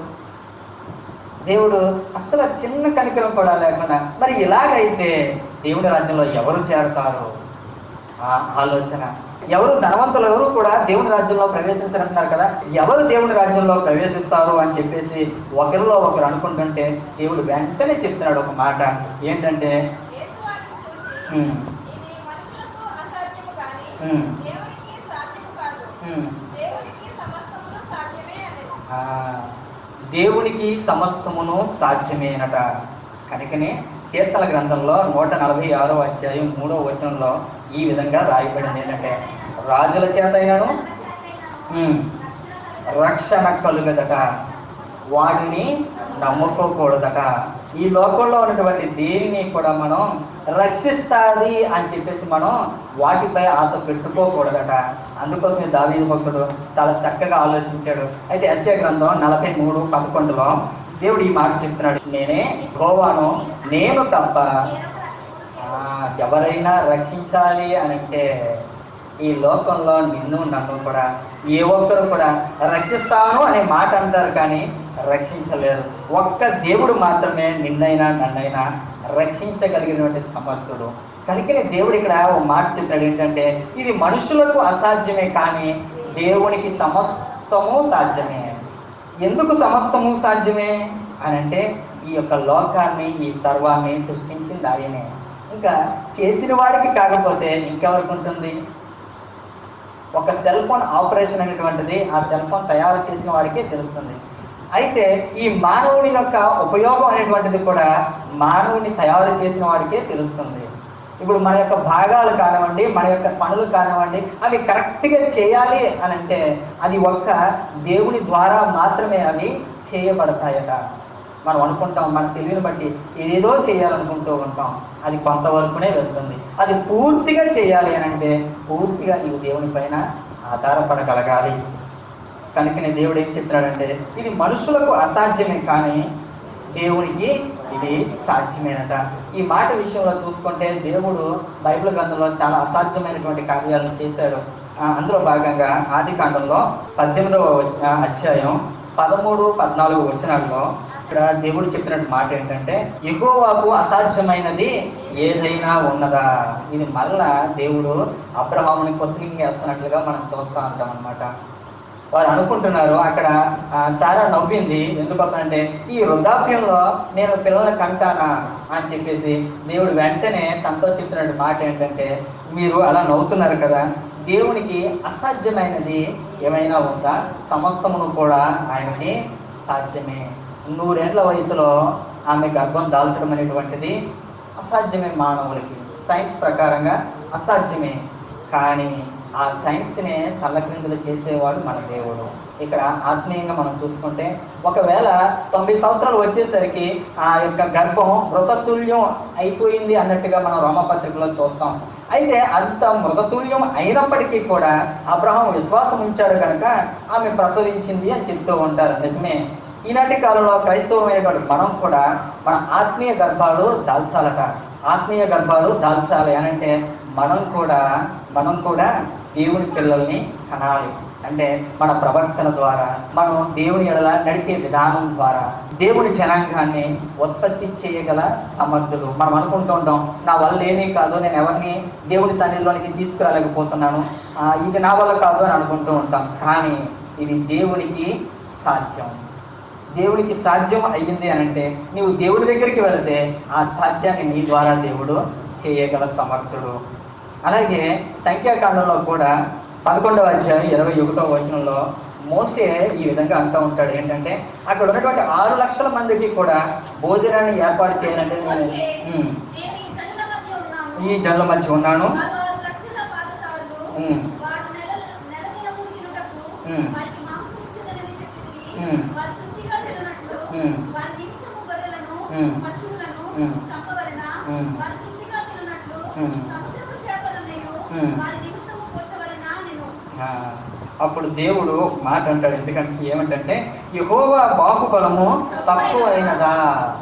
దేవుడు అసలు చిన్న కనికరం కూడా లేకుండా మరి ఇలాగైతే దేవుడి రాజ్యంలో ఎవరు చేరతారు ఆ ఆలోచన ఎవరు ధనవంతులు ఎవరు కూడా దేవుని రాజ్యంలో ప్రవేశించారంటున్నారు కదా ఎవరు దేవుని రాజ్యంలో ప్రవేశిస్తారు అని చెప్పేసి ఒకరిలో ఒకరు అనుకుంటుంటే దేవుడు వెంటనే చెప్తున్నాడు ఒక మాట ఏంటంటే యేసు వారిని చూసి, ఉమ్, ఇది మనుషులకు అసాధ్యము గాని ఉమ్, దేవునికి సాధ్యము కాదు ఉమ్, దేవునికి సమస్తమును సాధ్యమే అనేది ఆ, దేవునికి సమస్తమును సాధ్యమేనట కనుకనే కీర్తన గ్రంథంలో నూట నలభై ఆరో అధ్యాయం మూడో వచనంలో ఈ విధంగా రాయబడింది ఏంటంటే రాజుల చేతైనను ఉమ్, రక్షణ కలుగదట వాడిని నమ్ముకోకూడదట ఈ లోకంలో ఉన్నటువంటి దేనిని కూడా మనం రక్షిస్తాది అని చెప్పేసి మనం వాటిపై ఆశ పెట్టుకోకూడదట అందుకోసమే దావీదు భక్తుడు చాలా చక్కగా ఆలోచించాడు అయితే ఎస్ఏ గ్రంథం నలభై మూడు పదకొండులో దేవుడు ఈ మాట చెప్తున్నాడు నేనే గోవాను నేను తప్ప ఆ, ఎవరైనా రక్షించాలి అని అంటే ఈ లోకంలో నిన్ను నన్ను కూడా ఏ ఒక్కరు కూడా రక్షిస్తాను అనే మాట అంటారు కానీ రక్షించలేరు ఒక్క దేవుడు మాత్రమే నిన్నైనా నన్నైనా రక్షించగలిగినటువంటి సమర్థుడు కనుకనే దేవుడు ఇక్కడ ఓ మాట చెప్పాడు ఏంటంటే ఇది మనుషులకు అసాధ్యమే కానీ దేవునికి సమస్తము సాధ్యమే ఎందుకు సమస్తము సాధ్యమే అని అంటే ఈ యొక్క లోకాన్ని ఈ సర్వాన్ని సృష్టించిన చేసింది ఆయనే ఇంకా చేసిన వాడికి కాకపోతే ఇంకెవరికి ఉంటుంది ఒక సెల్ ఫోన్ ఆపరేషన్ అనేటువంటిది ఆ సెల్ ఫోన్ తయారు చేసిన వాడికే తెలుస్తుంది అయితే ఈ మానవుని యొక్క ఉపయోగం అనేటువంటిది కూడా మానవుని తయారు చేసిన వాడికే తెలుస్తుంది ఇప్పుడు మన యొక్క భాగాలు కానివ్వండి మన యొక్క పనులు కానివ్వండి అవి కరెక్ట్గా చేయాలి అని అంటే అది ఒక్క దేవుని ద్వారా మాత్రమే అవి చేయబడతాయట మనం అనుకుంటాం మన తెలివిని బట్టి ఏదేదో చేయాలనుకుంటూ ఉంటాం అది కొంతవరకునే వెళ్తుంది అది పూర్తిగా చేయాలి అని అంటే పూర్తిగా నీవు దేవుని పైన ఆధారపడగలగాలి కనుకనే దేవుడు ఏం చెప్తున్నాడంటే ఇది మనుషులకు అసాధ్యమే కానీ దేవునికి ఇది సాధ్యమేనట ఈ మాట విషయంలో చూసుకుంటే దేవుడు బైబిల్ గ్రంథంలో చాలా అసాధ్యమైనటువంటి కార్యాలను చేశాడు ఆ, అందులో భాగంగా ఆది కాండంలో పద్దెనిమిదవ వచ- అధ్యాయం పదమూడు పద్నాలుగు వచనాల్లో ఇక్కడ దేవుడు చెప్పినట్టు మాట ఏంటంటే ఎగోవాకు అసాధ్యమైనది ఏదైనా ఉన్నదా ఇది మరలా దేవుడు అబ్రహాముని క్వశ్చనింగ్ వేస్తున్నట్లుగా మనం చూస్తూ ఉంటాం అన్నమాట వారు అనుకుంటున్నారు అక్కడ ఆ, సారా నవ్వింది ఎందుకోసం అంటే ఈ వృద్ధాప్యంలో నేను పిల్లల్ని కంటానా అని చెప్పేసి దేవుడు వెంటనే తనతో చెప్పినట్టు మాట ఏంటంటే మీరు అలా నవ్వుతున్నారు కదా దేవునికి అసాధ్యమైనది ఏమైనా ఉందా సమస్తమును కూడా ఆయనకి సాధ్యమే నూరేండ్ల వయసులో ఆమె గర్భం దాల్చడం అనేటువంటిది అసాధ్యమే మానవులకి సైన్స్ ప్రకారంగా అసాధ్యమే కానీ ఆ సైన్స్నే తల్లక్రిందులు చేసేవాడు మన దేవుడు ఇక్కడ ఆత్మీయంగా మనం చూసుకుంటే ఒకవేళ తొంభై సంవత్సరాలు వచ్చేసరికి ఆ యొక్క గర్భం మృతతుల్యం అయిపోయింది అన్నట్టుగా మనం రోమపత్రికలో చూస్తాం అయితే అంత మృతతుల్యం అయినప్పటికీ కూడా అబ్రహం విశ్వాసం ఉంచాడు కనుక ఆమె ప్రసవించింది అని చెప్తూ ఉంటారు నిజమే ఈనాటి కాలంలో క్రైస్తవమైనటువంటి మనం కూడా మన ఆత్మీయ గర్భాలు దాల్చాలట ఆత్మీయ గర్భాలు దాల్చాలి అని అంటే మనం కూడా మనం కూడా దేవుని పిల్లల్ని కనాలి అంటే మన ప్రవర్తన ద్వారా మనం దేవుని ఎడల నడిచే విధానం ద్వారా దేవుని జనాంగాన్ని ఉత్పత్తి చేయగల సమర్థులు మనం అనుకుంటూ ఉంటాం నా వల్ల ఏమీ కాదు నేను ఎవరిని దేవుని సన్నిధిలోనికి తీసుకురాలేకపోతున్నాను ఆ, ఇది నా వల్ల కాదు అని అనుకుంటూ ఉంటాం కానీ ఇది దేవునికి సాధ్యం దేవునికి సాధ్యం అయ్యింది అని అంటే నీవు దేవుడి దగ్గరికి వెళితే ఆ సాధ్యాన్ని నీ ద్వారా దేవుడు చేయగల సమర్థుడు అలాగే సంఖ్యాకాండంలో కూడా పదకొండవ అధ్యాయం ఇరవై ఒకటో వచనంలో మోసే ఈ విధంగా అంటూ ఉంటాడు ఏంటంటే అక్కడ ఉన్నటువంటి ఆరు లక్షల మందికి కూడా భోజనాన్ని ఏర్పాటు చేయాలంటే నేను ఉమ్, నేను ఈ జనుల మధ్య ఉన్నాను. ఈ జనుల మధ్య ఉన్నాను వారు ఆరు లక్షల పాదచారులు. ఉమ్. వారు నెల- నెల నెలకు తినుటకు ఉమ్. వారికి మాంసం ఇచ్చుదనని చెప్పితిరి. ఉమ్. వారు శుద్ధిగా తినునట్లు ఉమ్. వారి నిమిత్తము గొర్రెలను, ఉమ్. పశువులను ఉమ్. చంపవలెనా? ఉమ్. వారు శుద్ధిగా తినునట్లు ఉమ్. సముద్రపు చేపలన్నయు ఉమ్. వారి నిమిత్తము కూర్చవలెనా నేను ఆ, అప్పుడు దేవుడు ఒక మాట అంటాడు ఎందుకంటే ఏమంటే యహోవా బాహుబలము తక్కువైనదా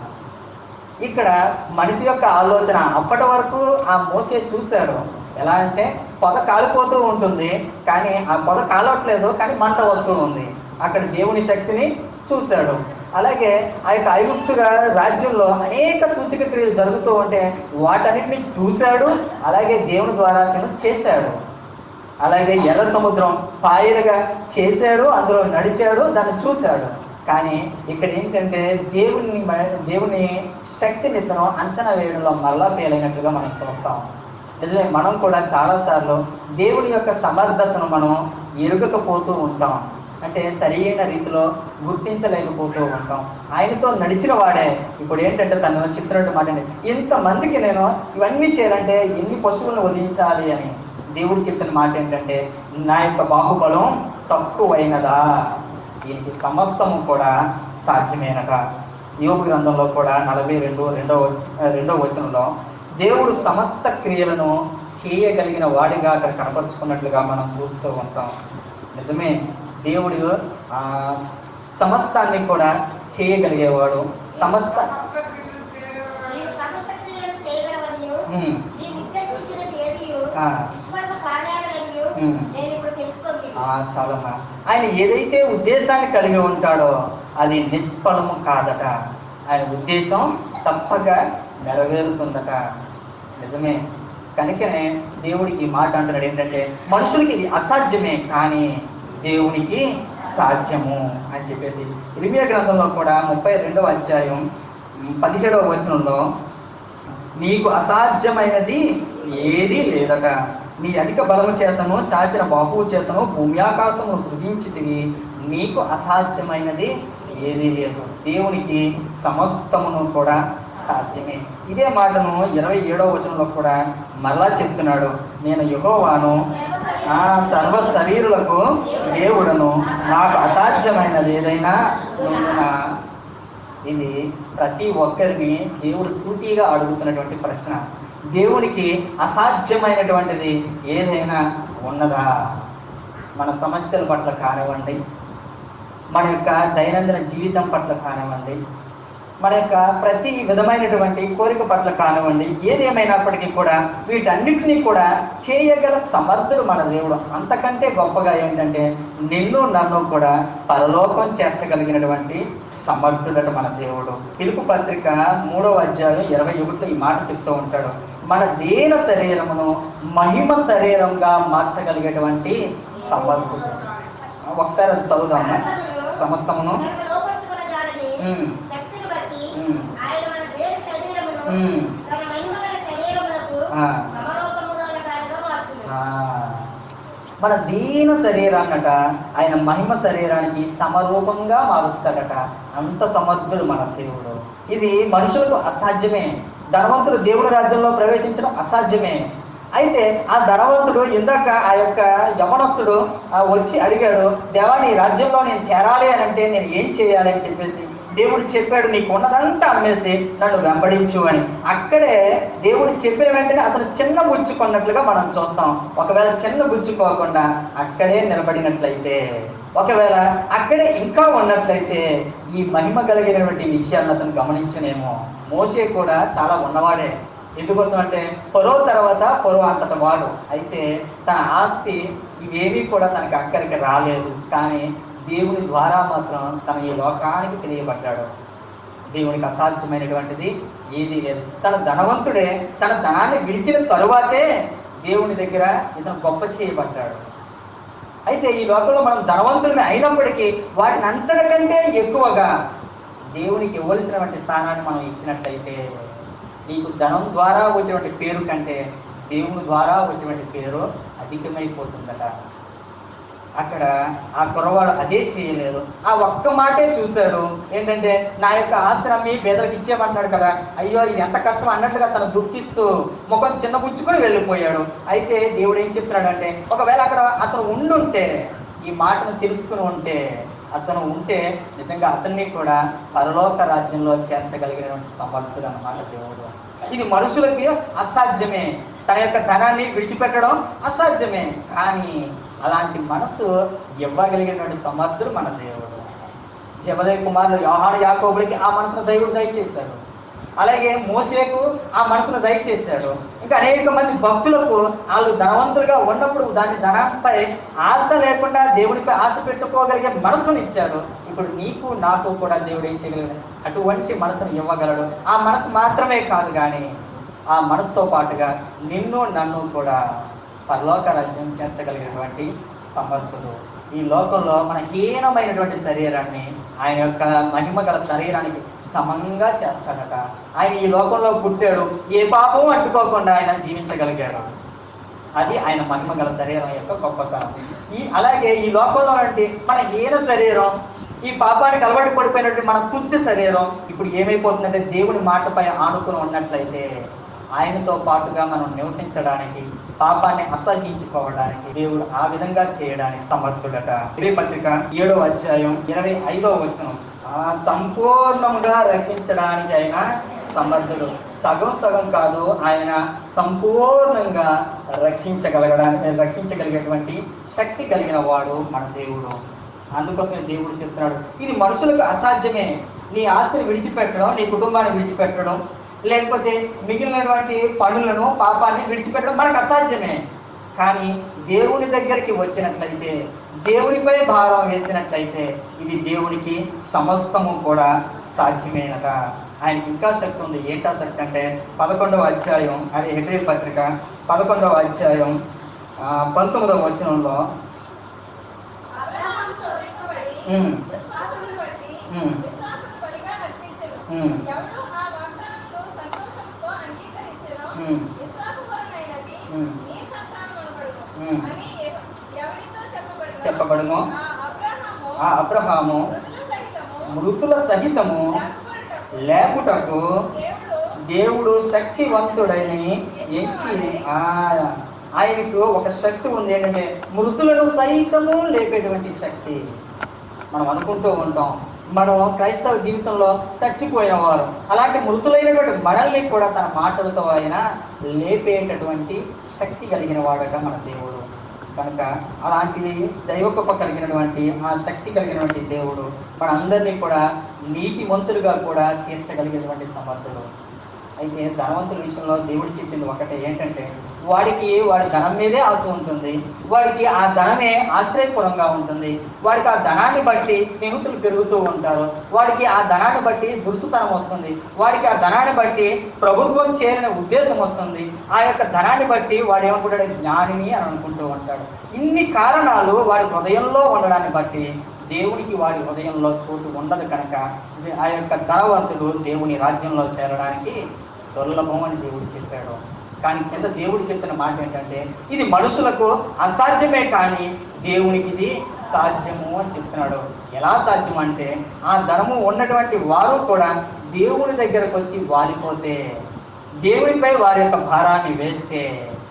ఇక్కడ మనిషి యొక్క ఆలోచన అప్పటి వరకు ఆ మోసే చూశాడు ఎలా అంటే పొద కాలిపోతూ ఉంటుంది కానీ ఆ పొద కాలవట్లేదు కానీ మంట వస్తూ ఉంది అక్కడ దేవుని శక్తిని చూశాడు అలాగే ఆ యొక్క ఐగుప్తు రా- రాజ్యంలో అనేక సూచక క్రియలు జరుగుతూ ఉంటే వాటన్నిటిని చూశాడు అలాగే దేవుని ద్వారా తను చేశాడు అలాగే ఎర్ర సముద్రం పాయలుగా చేశాడు అందులో నడిచాడు దాన్ని చూశాడు కానీ ఇక్కడ ఏంటంటే దేవుని మ- దేవుని శక్తిని తను అంచనా వేయడంలో మరలా ఫెయిల్ అయినట్లుగా మనం చూస్తాం నిజమే మనం కూడా చాలాసార్లు దేవుని యొక్క సమర్థతను మనం ఎరుగకపోతూ ఉంటాం అంటే సరైన రీతిలో గుర్తించలేకపోతూ ఉంటాం ఆయనతో నడిచిన వాడే ఇప్పుడు ఏంటంటే తను చెప్పినట్టు మాట ఏంటి, ఇంతమందికి నేను ఇవన్నీ చేయాలంటే ఎన్ని పశువులను వధించాలి అని దేవుడు చెప్పిన మాట ఏంటంటే నా యొక్క బాహుబలం తక్కువైనదా దీనికి సమస్తము కూడా సాధ్యమేనట యోగ గ్రంథంలో కూడా నలభై రెండు రెండవ రెండవ వచనంలో దేవుడు సమస్త క్రియలను చేయగలిగిన వాడిగా అక్కడ కనపరుచుకున్నట్లుగా మనం చూస్తూ ఉంటాం నిజమే దేవుడు ఆ, సమస్తాన్ని కూడా చేయగలిగేవాడు సమస్త నీవు సమస్త క్రియలను చేయగలవనియు, ఉమ్, నీ నిశ్చయించినది ఏదియు, ఆ. నిష్ఫలము కానేరదనియు, ఉమ్. నేను ఇప్పుడు తెలుసుకుంది ఆ, చాలమ్మా ఆయన ఏదైతే ఉద్దేశాన్ని కలిగి ఉంటాడో అది నిష్ఫలము కాదట ఆయన ఉద్దేశం తప్పక నెరవేరుతుందట నిజమే కనుకనే దేవుడికి ఈ మాట అంటున్నాడు ఏంటంటే మనుషులకి ఇది అసాధ్యమే కానీ దేవునికి సాధ్యము అని చెప్పేసి ఇరిమియా గ్రంథంలో కూడా ముప్పై రెండవ అధ్యాయం పదిహేడవ వచనంలో నీకు అసాధ్యమైనది ఏది లేదట నీ అధిక బలము చేతను చాచిన బాహువు చేతను భూమి ఆకాశమును సృజించితివి నీకు అసాధ్యమైనది ఏది లేదు దేవునికి సమస్తమును కూడా సాధ్యమే ఇదే మాటను ఇరవై ఏడవ వచనంలో కూడా మరలా చెప్తున్నాడు నేను యెహోవాను ఆ సర్వ శరీరులకు దేవుడను నాకు అసాధ్యమైనది ఏదైనా ఉండునా? ఇది ప్రతి ఒక్కరిని దేవుడు సూటిగా అడుగుతున్నటువంటి ప్రశ్న దేవునికి అసాధ్యమైనటువంటిది ఏదైనా ఉన్నదా మన సమస్యల పట్ల కానివ్వండి మన యొక్క దైనందిన జీవితం పట్ల కానివ్వండి మన యొక్క ప్రతి విధమైనటువంటి కోరిక పట్ల కానివ్వండి ఏదేమైనప్పటికీ కూడా వీటన్నిటినీ కూడా చేయగల సమర్థుడు మన దేవుడు అంతకంటే గొప్పగా ఏంటంటే నిన్ను నన్ను కూడా పరలోకం చేర్చగలిగినటువంటి సమర్థుడట మన దేవుడు పిలుపు పత్రిక మూడవ అధ్యాయం ఇరవై ఒకటిలో ఈ మాట చెప్తూ ఉంటాడు మన దేన శరీరమును మహిమ శరీరంగా మార్చగలిగేటువంటి సమర్థుడు ఒకసారి అది చదువుదాము సమస్తమును మనకు లోపరుచుకున్న దానిని ఉమ్. శక్తిని బట్టి ఉమ్. ఆయన మన దేహ శరీరమును ఉమ్. తన మహిమగల శరీరములకు ఆ. సమరూపములైనదానిగా మార్చును. ఆ, మన దీన శరీరాన్నట ఆయన మహిమ శరీరానికి సమరూపంగా మారుస్తాడట అంత సమర్థుడు మన దేవుడు ఇది మనుషులకు అసాధ్యమే ధనవంతుడు దేవుడి రాజ్యంలో ప్రవేశించడం అసాధ్యమే అయితే ఆ ధనవంతుడు ఇందాక ఆ యొక్క యవనస్తుడు ఆ, వచ్చి అడిగాడు దేవా నీ రాజ్యంలో నేను చేరాలి అని అంటే నేను ఏం చేయాలి అని చెప్పేసి దేవుడు చెప్పాడు నీకు ఉన్నదంతా అమ్మేసి నన్ను వెంబడించు అని అక్కడే దేవుడు చెప్పిన వెంటనే అతను చిన్న బుచ్చుకున్నట్లుగా మనం చూస్తాం ఒకవేళ చిన్న బుచ్చుకోకుండా అక్కడే నిలబడినట్లయితే ఒకవేళ అక్కడే ఇంకా ఉన్నట్లయితే ఈ మహిమ కలిగినటువంటి విషయాలను అతను గమనించనేమో మోసే కూడా చాలా ఉన్నవాడే ఎందుకోసం అంటే పొరవ తర్వాత పొరవ అంతట వాడు అయితే తన ఆస్తి ఇవేమీ కూడా తనకి అక్కడికి రాలేదు కానీ దేవుని ద్వారా మాత్రం తన ఈ లోకానికి తెలియబడ్డాడు దేవునికి అసాధ్యమైనటువంటిది ఏదీ లేదు తన ధనవంతుడే తన ధనాన్ని విడిచిన తరువాతే దేవుని దగ్గర ఇతను గొప్ప చేయబడ్డాడు అయితే ఈ లోకంలో మనం ధనవంతులమే అయినప్పటికీ వాటిని అంతటికంటే ఎక్కువగా దేవునికి ఇవ్వవలసినటువంటి స్థానాన్ని మనం ఇచ్చినట్లయితే నీకు ధనం ద్వారా వచ్చినటువంటి పేరు కంటే దేవుని ద్వారా వచ్చినటువంటి పేరు అధికమైపోతుందట అక్కడ ఆ కుర్రవాడు అదే చేయలేదు ఆ ఒక్క మాటే చూశాడు ఏంటంటే నా యొక్క ఆస్తిని అమ్మి పేదలకు ఇచ్చేయమంటాడు కదా అయ్యో ఇది ఎంత కష్టం అన్నట్టుగా తను దుఃఖిస్తూ ముఖం చిన్నపుచ్చుకొని వెళ్ళిపోయాడు అయితే దేవుడు ఏం చెప్తున్నాడంటే ఒకవేళ అక్కడ అతను ఉండుంటే ఈ మాటను తెలుసుకుని ఉంటే అతను ఉంటే నిజంగా అతన్ని కూడా పరలోక రాజ్యంలో చేర్చగలిగినటువంటి సమర్థుడు అన్నమాట దేవుడు ఇది మనుషులకి అసాధ్యమే తన యొక్క ధనాన్ని విడిచిపెట్టడం అసాధ్యమే కానీ అలాంటి మనసు ఇవ్వగలిగినటువంటి సమర్థుడు మన దేవుడు జబదయ కుమారులు యోహాను యాకోబులకి ఆ మనసును దేవుడు దయచేశాడు అలాగే మోసేకు ఆ మనసును దయచేశాడు ఇంకా అనేక మంది భక్తులకు వాళ్ళు ధనవంతులుగా ఉన్నప్పుడు దాని ధనంపై ఆశ లేకుండా దేవుడిపై ఆశ పెట్టుకోగలిగే మనసును ఇచ్చాడు ఇప్పుడు నీకు నాకు కూడా దేవుడు ఏం చేయగలడు అటువంటి మనసును ఇవ్వగలడు ఆ మనసు మాత్రమే కాదు కానీ ఆ మనసుతో పాటుగా నిన్ను నన్ను కూడా పరలోక రాజ్యం చేర్చగలిగినటువంటి సమర్థుడు ఈ లోకంలో మన హీనమైనటువంటి శరీరాన్ని ఆయన యొక్క మహిమ గల శరీరానికి సమంగా చేస్తాడట ఆయన ఈ లోకంలో పుట్టాడు ఏ పాపం అంటుకోకుండా ఆయన జీవించగలిగాడు అది ఆయన మహిమ గల శరీరం యొక్క గొప్పతనం ఈ అలాగే ఈ లోకంలో అంటే మన హీన శరీరం ఈ పాపానికి అలవాటు పడిపోయినటువంటి మన తుచ్చ శరీరం ఇప్పుడు ఏమైపోతుందంటే దేవుని మాటపై ఆనుకుని ఉన్నట్లయితే ఆయనతో పాటుగా మనం నివసించడానికి పాపాన్ని అసహించుకోవడానికి దేవుడు ఆ విధంగా చేయడానికి సమర్థుడట ఇదే పత్రిక ఏడవ అధ్యాయం ఇరవై ఐదవ వచనం ఆ సంపూర్ణంగా రక్షించడానికి ఆయన సమర్థుడు సగం సగం కాదు ఆయన సంపూర్ణంగా రక్షించగలగడానికి రక్షించగలిగేటువంటి శక్తి కలిగిన వాడు మన దేవుడు అందుకోసమే దేవుడు చెప్తున్నాడు ఇది మనుషులకు అసాధ్యమే నీ ఆస్తిని విడిచిపెట్టడం నీ కుటుంబాన్ని విడిచిపెట్టడం లేకపోతే మిగిలినటువంటి పనులను పాపాన్ని విడిచిపెట్టడం మనకు అసాధ్యమే కానీ దేవుని దగ్గరికి వచ్చినట్లయితే దేవునిపై భారం వేసినట్లయితే ఇది దేవునికి సమస్తము కూడా సాధ్యమేనట ఆయనకి ఇంకా శక్తి ఉంది ఏంటా శక్తి అంటే పదకొండవ అధ్యాయం అది హెబ్రి పత్రిక పదకొండవ అధ్యాయం ఆ, పంతొమ్మిదవ వచనంలో అబ్రహాము శోధింపబడి, ఉమ్. విశ్వాసమును బట్టి, ఉమ్. విశ్వాసము బలిగా అర్పించెను. ఉమ్. ఎవడు ఆ వాగ్దానమును సంతోషముతో అంగీకరించి చెప్పబడును ఆ అబ్రహాము ఆ అబ్రహాము మృతుల సహితము మృతుల సహితము లేపుటకు లేపుటకు దేవుడు దేవుడు శక్తివంతుడని ఎంచి ఆ, ఆయనకు ఒక శక్తి ఉంది ఏంటంటే మృతులను సైతము లేపేటువంటి శక్తి మనం అనుకుంటూ ఉంటాం మనం క్రైస్తవ జీవితంలో చచ్చిపోయిన వారు అలాంటి మృతులైనటువంటి మనల్ని కూడా తన మాటలతో ఆయన లేపేటటువంటి శక్తి కలిగిన వాడట మన దేవుడు కనుక అలాంటి దైవకృప కలిగినటువంటి ఆ శక్తి కలిగినటువంటి దేవుడు మనందరినీ కూడా నీతిమంతులుగా కూడా తీర్చగలిగినటువంటి సమర్థుడు అయితే ధనవంతుల విషయంలో దేవుడు చెప్పింది ఒకటే ఏంటంటే వాడికి వాడి ధనం మీదే ఆశ ఉంటుంది వాడికి ఆ ధనమే ఆశ్రయపురంగా ఉంటుంది వాడికి ఆ ధనాన్ని బట్టి స్నేహితులు పెరుగుతూ ఉంటారు వాడికి ఆ ధనాన్ని బట్టి దురుసుతనం వస్తుంది వాడికి ఆ ధనాన్ని బట్టి ప్రభుత్వం చేరిన ఉద్దేశం వస్తుంది ఆ యొక్క ధనాన్ని బట్టి వాడు ఏమనుకుంటాడు జ్ఞానిని అని అనుకుంటూ ఉంటాడు ఇన్ని కారణాలు వాడి హృదయంలో ఉండడాన్ని బట్టి దేవునికి వాడి హృదయంలో చోటు ఉండదు కనుక ఆ యొక్క ధనవంతుడు దేవుని రాజ్యంలో చేరడానికి దుర్లభం అని దేవుడు చెప్పాడు కానీ కింద దేవుడు చెప్పిన మాట ఏంటంటే ఇది మనుషులకు అసాధ్యమే కానీ దేవునికి ఇది సాధ్యము అని చెప్తున్నాడు ఎలా సాధ్యం అంటే ఆ ధనము ఉన్నటువంటి వారు కూడా దేవుని దగ్గరకు వచ్చి వాలిపోతే దేవునిపై వారి యొక్క భారాన్ని వేస్తే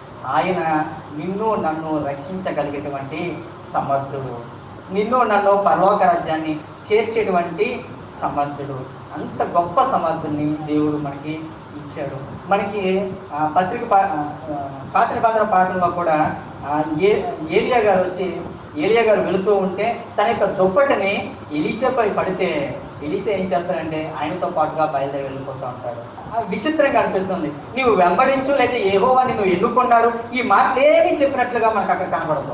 ఆయన నిన్ను నన్ను రక్షించగలిగేటువంటి సమర్థుడు నిన్ను నన్ను పరలోక రాజ్యాన్ని చేర్చేటువంటి సమర్థుడు అంత గొప్ప సమర్థుడిని దేవుడు మనకి ఇచ్చాడు మనకి ఆ, పత్రిక పా- ఆ, పాత నిబంధన పాఠంలో కూడా ఆ, ఏ ఏలియా గారు వచ్చి ఏలియా గారు వెళుతూ ఉంటే తన యొక్క దుప్పటిని ఎలిషాపై పడితే ఎలిషా ఏం చేస్తాడంటే ఆయనతో పాటుగా బయలుదేరి వెళ్ళిపోతూ ఉంటాడు ఆ, విచిత్రంగా అనిపిస్తుంది నీవు వెంబడించు లేదా ఏహోవా నిన్ను ఎన్నుకున్నాడు ఈ మాటలేమి చెప్పినట్లుగా మనకు అక్కడ కనబడదు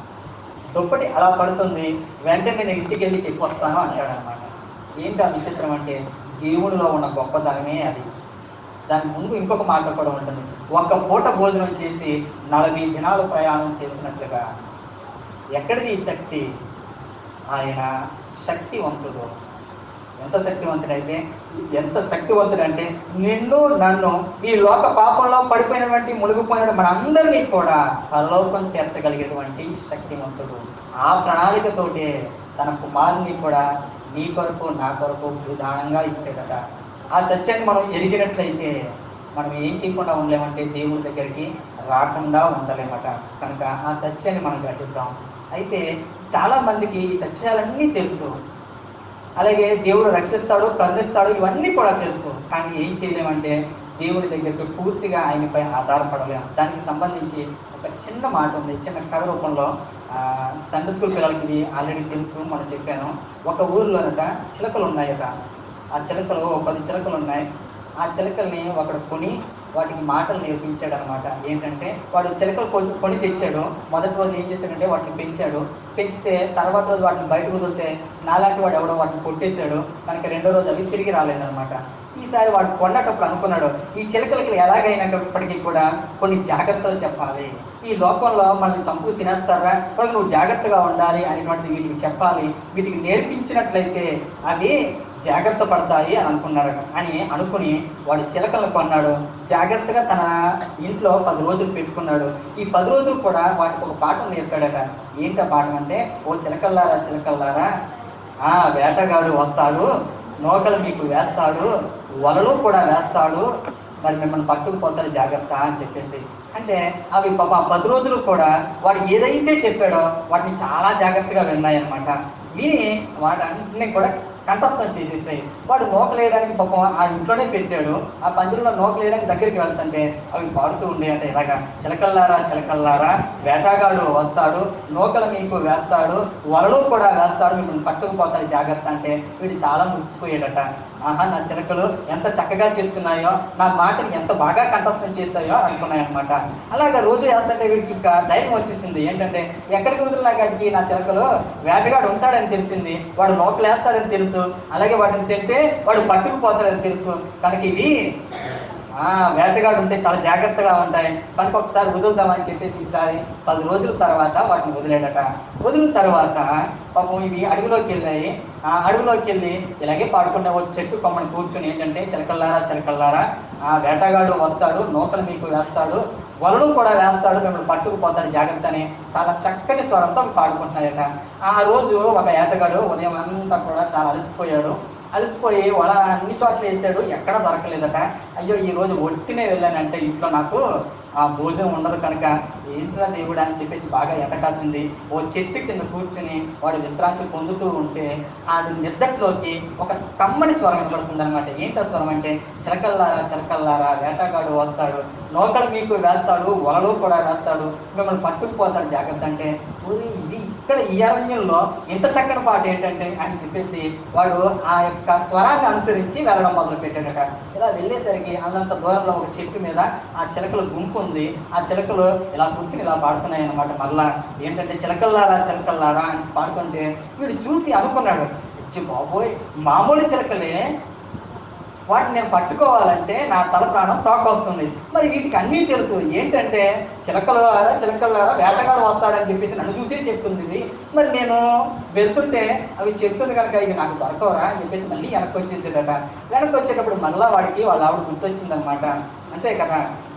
దుప్పటి అలా పడుతుంది వెంటనే నేను ఇంటికి వెళ్ళి చెప్పి వస్తాను అంటాడు అనమాట ఏంటి ఆ విచిత్రం అంటే దేవుడిలో ఉన్న గొప్పతనమే అది దాని ముందు ఇంకొక మాట కూడా ఉంటుంది ఒక్క పూట భోజనం చేసి నలభై దినాలు ప్రయాణం చేసినట్లుగా ఎక్కడిది ఈ శక్తి ఆయన శక్తివంతుడు ఎంత శక్తివంతుడైతే ఎంత శక్తివంతుడంటే నిన్ను నన్ను ఈ లోక పాపంలో పడిపోయినటువంటి మునిగిపోయిన మనందరినీ కూడా పరలోకం చేర్చగలిగేటువంటి శక్తివంతుడు ఆ ప్రణాళికతోటే తన కుమారుని కూడా నీ కొరకు నా కొరకు విధానంగా ఇచ్చాడట ఆ సత్యాన్ని మనం ఎరిగినట్లయితే మనం ఏం చేయకుండా ఉండలేమంటే దేవుడి దగ్గరికి రాకుండా ఉండలేమట కనుక ఆ సత్యాన్ని మనం గ్రహిద్దాం అయితే చాలా మందికి ఈ సత్యాలన్నీ తెలుసు అలాగే దేవుడు రక్షిస్తాడు కరుణిస్తాడు ఇవన్నీ కూడా తెలుసు కానీ ఏం చేయలేమంటే దేవుడి దగ్గరికి పూర్తిగా ఆయనపై ఆధారపడలేము దానికి సంబంధించి ఒక చిన్న మాట ఉంది చిన్న కథ రూపంలో ఆ, సండే స్కూల్ పిల్లలకి ఇది ఆల్రెడీ తెలుసు మనం చెప్పాను ఒక ఊర్లోనట చిలకలు ఉన్నాయట ఆ చిలకలు ఒక పది చిలకలు ఉన్నాయి ఆ చిలకల్ని ఒకడు కొని వాటికి మాటలు నేర్పించాడు అనమాట ఏంటంటే వాడు చిలకలు కొని- కొని తెచ్చాడు మొదటి రోజు ఏం చేశాడంటే వాటిని పెంచాడు పెంచితే తర్వాత రోజు వాటిని బయటకు వదిలితే నాలాంటి వాడు ఎవడో వాటిని కొట్టేశాడు మనకి రెండో రోజు అవి తిరిగి రాలేదన్నమాట ఈసారి వాడు కొన్నటప్పుడు అనుకున్నాడు ఈ చిలకలకి ఎలాగైనప్పటికీ కూడా కొన్ని జాగ్రత్తలు చెప్పాలి ఈ లోకంలో మనల్ని చంపుకు తినేస్తారా వాళ్ళకి నువ్వు జాగ్రత్తగా ఉండాలి అనేటువంటిది వీటికి చెప్పాలి వీటికి నేర్పించినట్లయితే అవి జాగ్రత్త పడతాయి అని అనుకున్నారట అని అనుకుని వాడు చిలకలను కొన్నాడు జాగ్రత్తగా తన ఇంట్లో పది రోజులు పెట్టుకున్నాడు ఈ పది రోజులు కూడా వాటికి ఒక పాఠం నేర్పాడట ఏంటి ఆ పాఠం అంటే ఓ చిలకల్లారా చిలకల్లారా ఆ వేటగాడు వస్తాడు నోకలు మీకు వేస్తాడు వలలు కూడా వేస్తాడు మరి మిమ్మల్ని పట్టుకుపోతారు జాగ్రత్త అని చెప్పేసి అంటే అవి పాప ఆ పది రోజులు కూడా వాడు ఏదైతే చెప్పాడో వాటిని చాలా జాగ్రత్తగా విన్నాయన్నమాట విని వాటన్నిటిని కూడా కంఠస్థం చేసేసాయి వాడు నోకలేయడానికి పాపం ఆ ఇంట్లోనే పెట్టాడు ఆ పంజరంలో నోకలేయడానికి దగ్గరికి వెళ్తుంటే అవి పాడుతూ ఉండేయంట ఇలాగా చిలకల్లారా చిలకల్లారా వేటగాడు వస్తాడు నోకలు మీకు వేస్తాడు వలలు కూడా వేస్తాడు మిమ్మల్ని పట్టుకుపోతాడు జాగ్రత్త అంటే వీడు చాలా మురిసిపోయాడట ఆహా నా చిలకలు ఎంత చక్కగా చెప్తున్నాయో నా మాటని ఎంత బాగా కంఠస్థం చేస్తాయో అనుకున్నాయన్నమాట అలాగా రోజు వేస్తుంటే వీడికి ఇంకా ధైర్యం వచ్చేసింది ఏంటంటే ఎక్కడికి వదిలినా కాడికి నా చిలకలు వేటగాడు ఉంటాడని తెలిసింది వాడు నోకలు వేస్తాడని తెలుసు అలాగే వాటిని తింటే వాడు పట్టుకుపోతాడని తెలుసు కనుక ఇవి ఆ వేటగాడు ఉంటే చాలా జాగ్రత్తగా ఉంటాయి కనుక ఒకసారి వదులుదామని చెప్పేసి ఈసారి పది రోజుల తర్వాత వాటిని వదిలేడట వదిలిన తర్వాత పాపం ఇవి అడవిలోకి వెళ్ళాయి ఆ అడవిలోకి వెళ్ళి ఇలాగే పాడుకుంటే ఒక చెట్టు కొమ్మని కూర్చొని ఏంటంటే చిలకల్లారా చిలకల్లారా ఆ వేటగాడు వస్తాడు నూకలు మీకు వేస్తాడు వలలు కూడా వేస్తాడు మిమ్మల్ని పట్టుకుపోతాడు జాగ్రత్త అని చాలా చక్కని స్వరంతో పాడుకుంటున్నాయట ఆ రోజు ఒక ఏటగాడు ఉదయం అంతా కూడా చాలా అలసిపోయాడు అలసిపోయి వల అన్ని చోట్ల వేసాడు ఎక్కడ దొరకలేదట అయ్యో ఈ రోజు ఒట్టినే వెళ్ళానంటే ఇంట్లో నాకు ఆ భోజనం ఉండదు కనుక ఏంట్రా దేవుడు అని చెప్పేసి బాగా ఎటకాల్సింది ఓ చెట్టు కింద కూర్చుని వాడు విశ్రాంతి పొందుతూ ఉంటే ఆ నిద్దట్లోకి ఒక కమ్మని స్వరం వినపడుతుంది అనమాట ఏంటి ఆ స్వరం అంటే చిలకల్లారా చిలకల్లారా వేటగాడు వస్తాడు నోకలు మీకు వేస్తాడు వలలు కూడా వేస్తాడు మిమ్మల్ని పట్టుకుపోతాడు జాగ్రత్త అంటే ఊరి ఇది ఇక్కడ ఈ అరణ్యంలో ఇంత చక్కని పాట ఏంటంటే అని చెప్పేసి వాడు ఆ యొక్క స్వరాన్ని అనుసరించి వెళ్ళడం మొదలు పెట్టాడట ఇలా వెళ్ళేసరికి అంతంత దూరంలో ఒక చెట్టు మీద ఆ చిలకల గుంపు ఉంది ఆ చిలకలు ఇలా కూర్చుని ఇలా పాడుతున్నాయి అనమాట మళ్ళా ఏంటంటే చిలకల్లారా చిలకల్లారా అని పాడుతుంటే వీడు చూసి అనుకున్నాడు "ఛీ బాబోయ్ మామూలు చిలకలే వాటిని నేను పట్టుకోవాలంటే నా తల ప్రాణం తోకొస్తుంది మరి వీటికి అన్నీ తెలుసు ఏంటంటే చిలకలు చిలకలారా వేటగాడు వస్తాడని చెప్పేసి నన్ను చూసే చెప్తుంది ఇది మరి నేను వెళ్తుంటే అవి చెప్తుంది కనుక ఇవి నాకు దొరకవరా అని చెప్పేసి మళ్ళీ వెనక్కి వచ్చేసేదట వెనక్కి వచ్చేటప్పుడు మళ్ళా వాడికి వాళ్ళ ఆవిడ గుర్తొచ్చిందనమాట అంతే కదా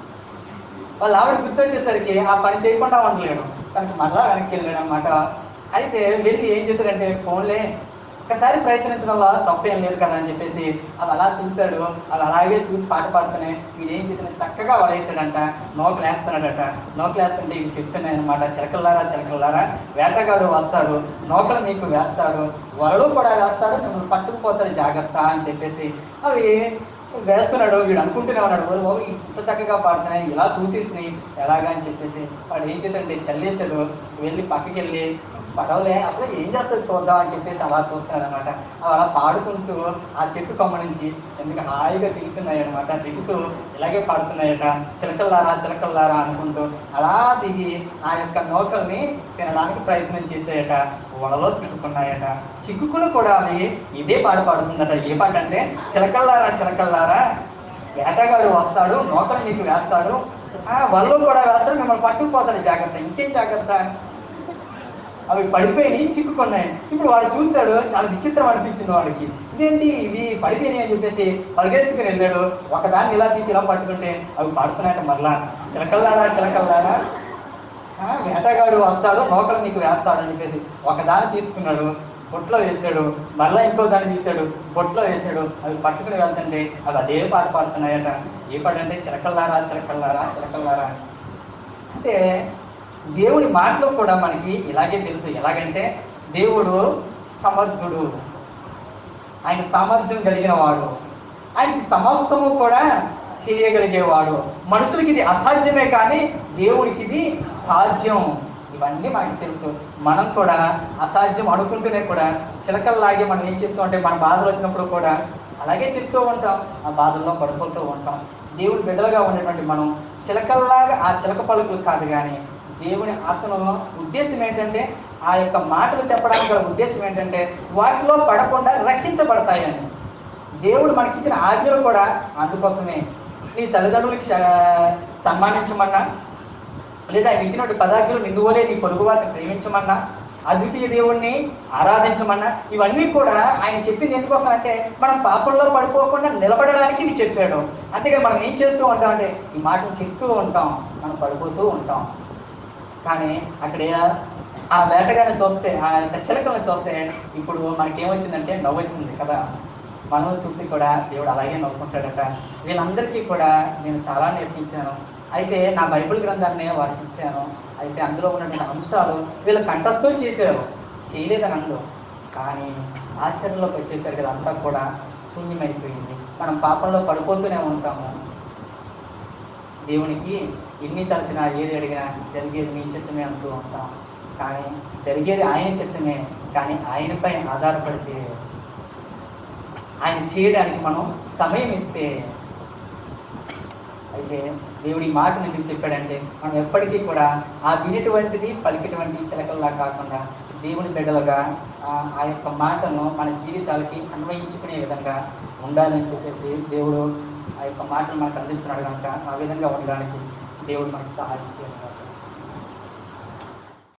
వాళ్ళ ఆవిడ గుర్తొచ్చేసరికి ఆ పని చేయకుండా ఉండలేడు కనుక మళ్ళా వెనక్కి వెళ్ళాడు అనమాట అయితే వెళ్ళి ఏం చేశాడంటే ఫోన్లే ఒకసారి ప్రయత్నించడంలో తప్పేం లేదు కదా అని చెప్పేసి అది అలా చూశాడు అది అలాగే చూసి పాట పాడుతూనే వీడు ఏం చేసిన చక్కగా వాడేస్తాడంట నోకలు వేస్తున్నాడట నోకలు వేస్తుంటే ఇవి చెప్తున్నాయి అనమాట చిలకల్లారా చిలకల్లారా వేటగాడు వస్తాడు నోకలు మీకు వేస్తాడు వరలు కూడా వేస్తాడు మిమ్మల్ని పట్టుకుపోతాడు జాగ్రత్త అని చెప్పేసి అవి వేస్తున్నాడు వీడు అనుకుంటూనే ఉన్నాడు ఓ బాబు ఇంత చక్కగా పాడుతున్నాయి ఇలా చూసేసినాయి ఎలాగా అని చెప్పేసి వాడు ఏం చేశాడంటే చల్లేశాడు వెళ్ళి పక్కకి వెళ్ళి పడవలే అసలు ఏం చేస్తాడు చూద్దాం అని చెప్పేసి అలా చూస్తున్నాడు అనమాట అలా పాడుకుంటూ ఆ చెట్టు కొమ్మ నుంచి ఎందుకు హాయిగా దిగుతున్నాయి అనమాట దిగుతూ ఇలాగే పాడుతున్నాయట చిలకల్లారా చిలకల్లారా అనుకుంటూ అలా దిగి ఆ యొక్క నౌకల్ని తినడానికి ప్రయత్నం చేసాయట వలలో చిక్కుకున్నాయట చిక్కుకులు కూడా అది ఇదే పాట పాడుతుందట ఏ పాట అంటే చిలకల్లారా చిలకల్లారా వేటగాడు వస్తాడు నౌకలు మీకు వేస్తాడు ఆ వలలో కూడా వేస్తాడు మిమ్మల్ని పట్టుకుపోతాడు జాగ్రత్త ఇంకేం జాగ్రత్త అవి పడిపోయి చిక్కుకున్నాయి ఇప్పుడు వాడు చూశాడు చాలా విచిత్రం అనిపించింది వాడికి ఇదేంటి ఇవి పడిపోయినాయి అని చెప్పేసి పరిగెత్తుకుని వెళ్ళాడు ఒకదాన్ని ఇలా తీసి ఇలా పట్టుకుంటే అవి పడుతున్నాయట మరలా చిలకల్లారా చిలకల్లారా ఆ, వేటగాడు వస్తాడు నౌకలు నీకు వేస్తాడు అని చెప్పేసి ఒకదాన్ని తీసుకున్నాడు బొట్లో వేసాడు మళ్ళా ఇంకో దాన్ని తీసాడు బొట్లో వేసాడు అవి పట్టుకుని వెళ్తుంటే అవి అదే పాట పాడుతున్నాయట ఏ పాట అంటే చిలకల్లారా చిలకల్లారా చిలకల్లారా అంటే దేవుడి మాటలో కూడా మనకి ఇలాగే తెలుసు ఎలాగంటే దేవుడు సమర్థుడు ఆయన సామర్థ్యం కలిగిన వాడు ఆయనకి సమస్తము కూడా చేయగలిగేవాడు మనుషులకి ఇది అసాధ్యమే కానీ దేవుడికి ఇది సాధ్యం ఇవన్నీ మనకి తెలుసు మనం కూడా అసాధ్యం అనుకుంటూనే కూడా చిలకల్లాగే మనం ఏం చెప్తూ ఉంటే మన బాధలు వచ్చినప్పుడు కూడా అలాగే చెప్తూ ఉంటాం ఆ బాధల్లో పడిపోతూ ఉంటాం దేవుడి బిడ్డలుగా ఉన్నటువంటి మనం చిలకల్లాగా ఆ చిలక పలుకులు కాదు కానీ దేవుని ఆత్మలో ఉద్దేశం ఏంటంటే ఆ యొక్క మాటలు చెప్పడానికి గల ఉద్దేశం ఏంటంటే వాటిలో పడకుండా రక్షించబడతాయని దేవుడు మనకిచ్చిన ఆజ్ఞలు కూడా అందుకోసమే నీ తల్లిదండ్రులకి క్ష- సన్మానించమన్నా లేదా ఆయన ఇచ్చినటువంటి పదార్థాలు నిన్నువలే నీ పొరుగు వారిని ప్రేమించమన్నా అద్వితీయ దేవుణ్ణి ఆరాధించమన్నా ఇవన్నీ కూడా ఆయన చెప్పింది ఎందుకోసం అంటే మనం పాపంలో పడిపోకుండా నిలబడడానికి ఇవి చెప్పాడు అంతేగాని మనం ఏం చేస్తూ ఉంటాం అంటే ఈ మాటలు చెప్తూ ఉంటాం మనం పడిపోతూ ఉంటాం కానీ అక్కడ ఆ వేటగాన్ని చూస్తే ఆ యొక్క చిలకలను చూస్తే ఇప్పుడు మనకేమొచ్చిందంటే నవ్వు వచ్చింది కదా మనం చూసి కూడా దేవుడు అలాగే నవ్వుకుంటాడట వీళ్ళందరికీ కూడా నేను చాలా నేర్పించాను అయితే నా బైబిల్ గ్రంథాన్ని వారికి ఇచ్చాను అయితే అందులో ఉన్నటువంటి అంశాలు వీళ్ళు కంఠస్థం చేశారు చేయలేదని అందు కానీ ఆచరణలోకి వచ్చేసరికి అదంతా కూడా శూన్యమైపోయింది మనం పాపంలో పడిపోతూనే ఉంటాము దేవునికి ఎన్ని తలచినా ఏది అడిగినా జరిగేది మీ చిత్తమే అంటూ ఉంటాం కానీ జరిగేది ఆయన చిత్తమే కానీ ఆయనపై ఆధారపడితే ఆయన చేయడానికి మనం సమయం ఇస్తే అయితే దేవుడి మాట ఎందుకు చెప్పాడంటే మనం ఎప్పటికీ కూడా ఆ వినేటువంటిది పలికేటువంటి చిలకల్లా కాకుండా దేవుని బిడ్డలుగా ఆ ఆ యొక్క మాటను మన జీవితాలకి అన్వయించుకునే విధంగా ఉండాలని చెప్పేసి దేవుడు ఆ యొక్క మాటను మనకు అందిస్తున్నాడు కనుక ఆ విధంగా ఉండడానికి దేవుడు మనకు సహాయం చేయాలి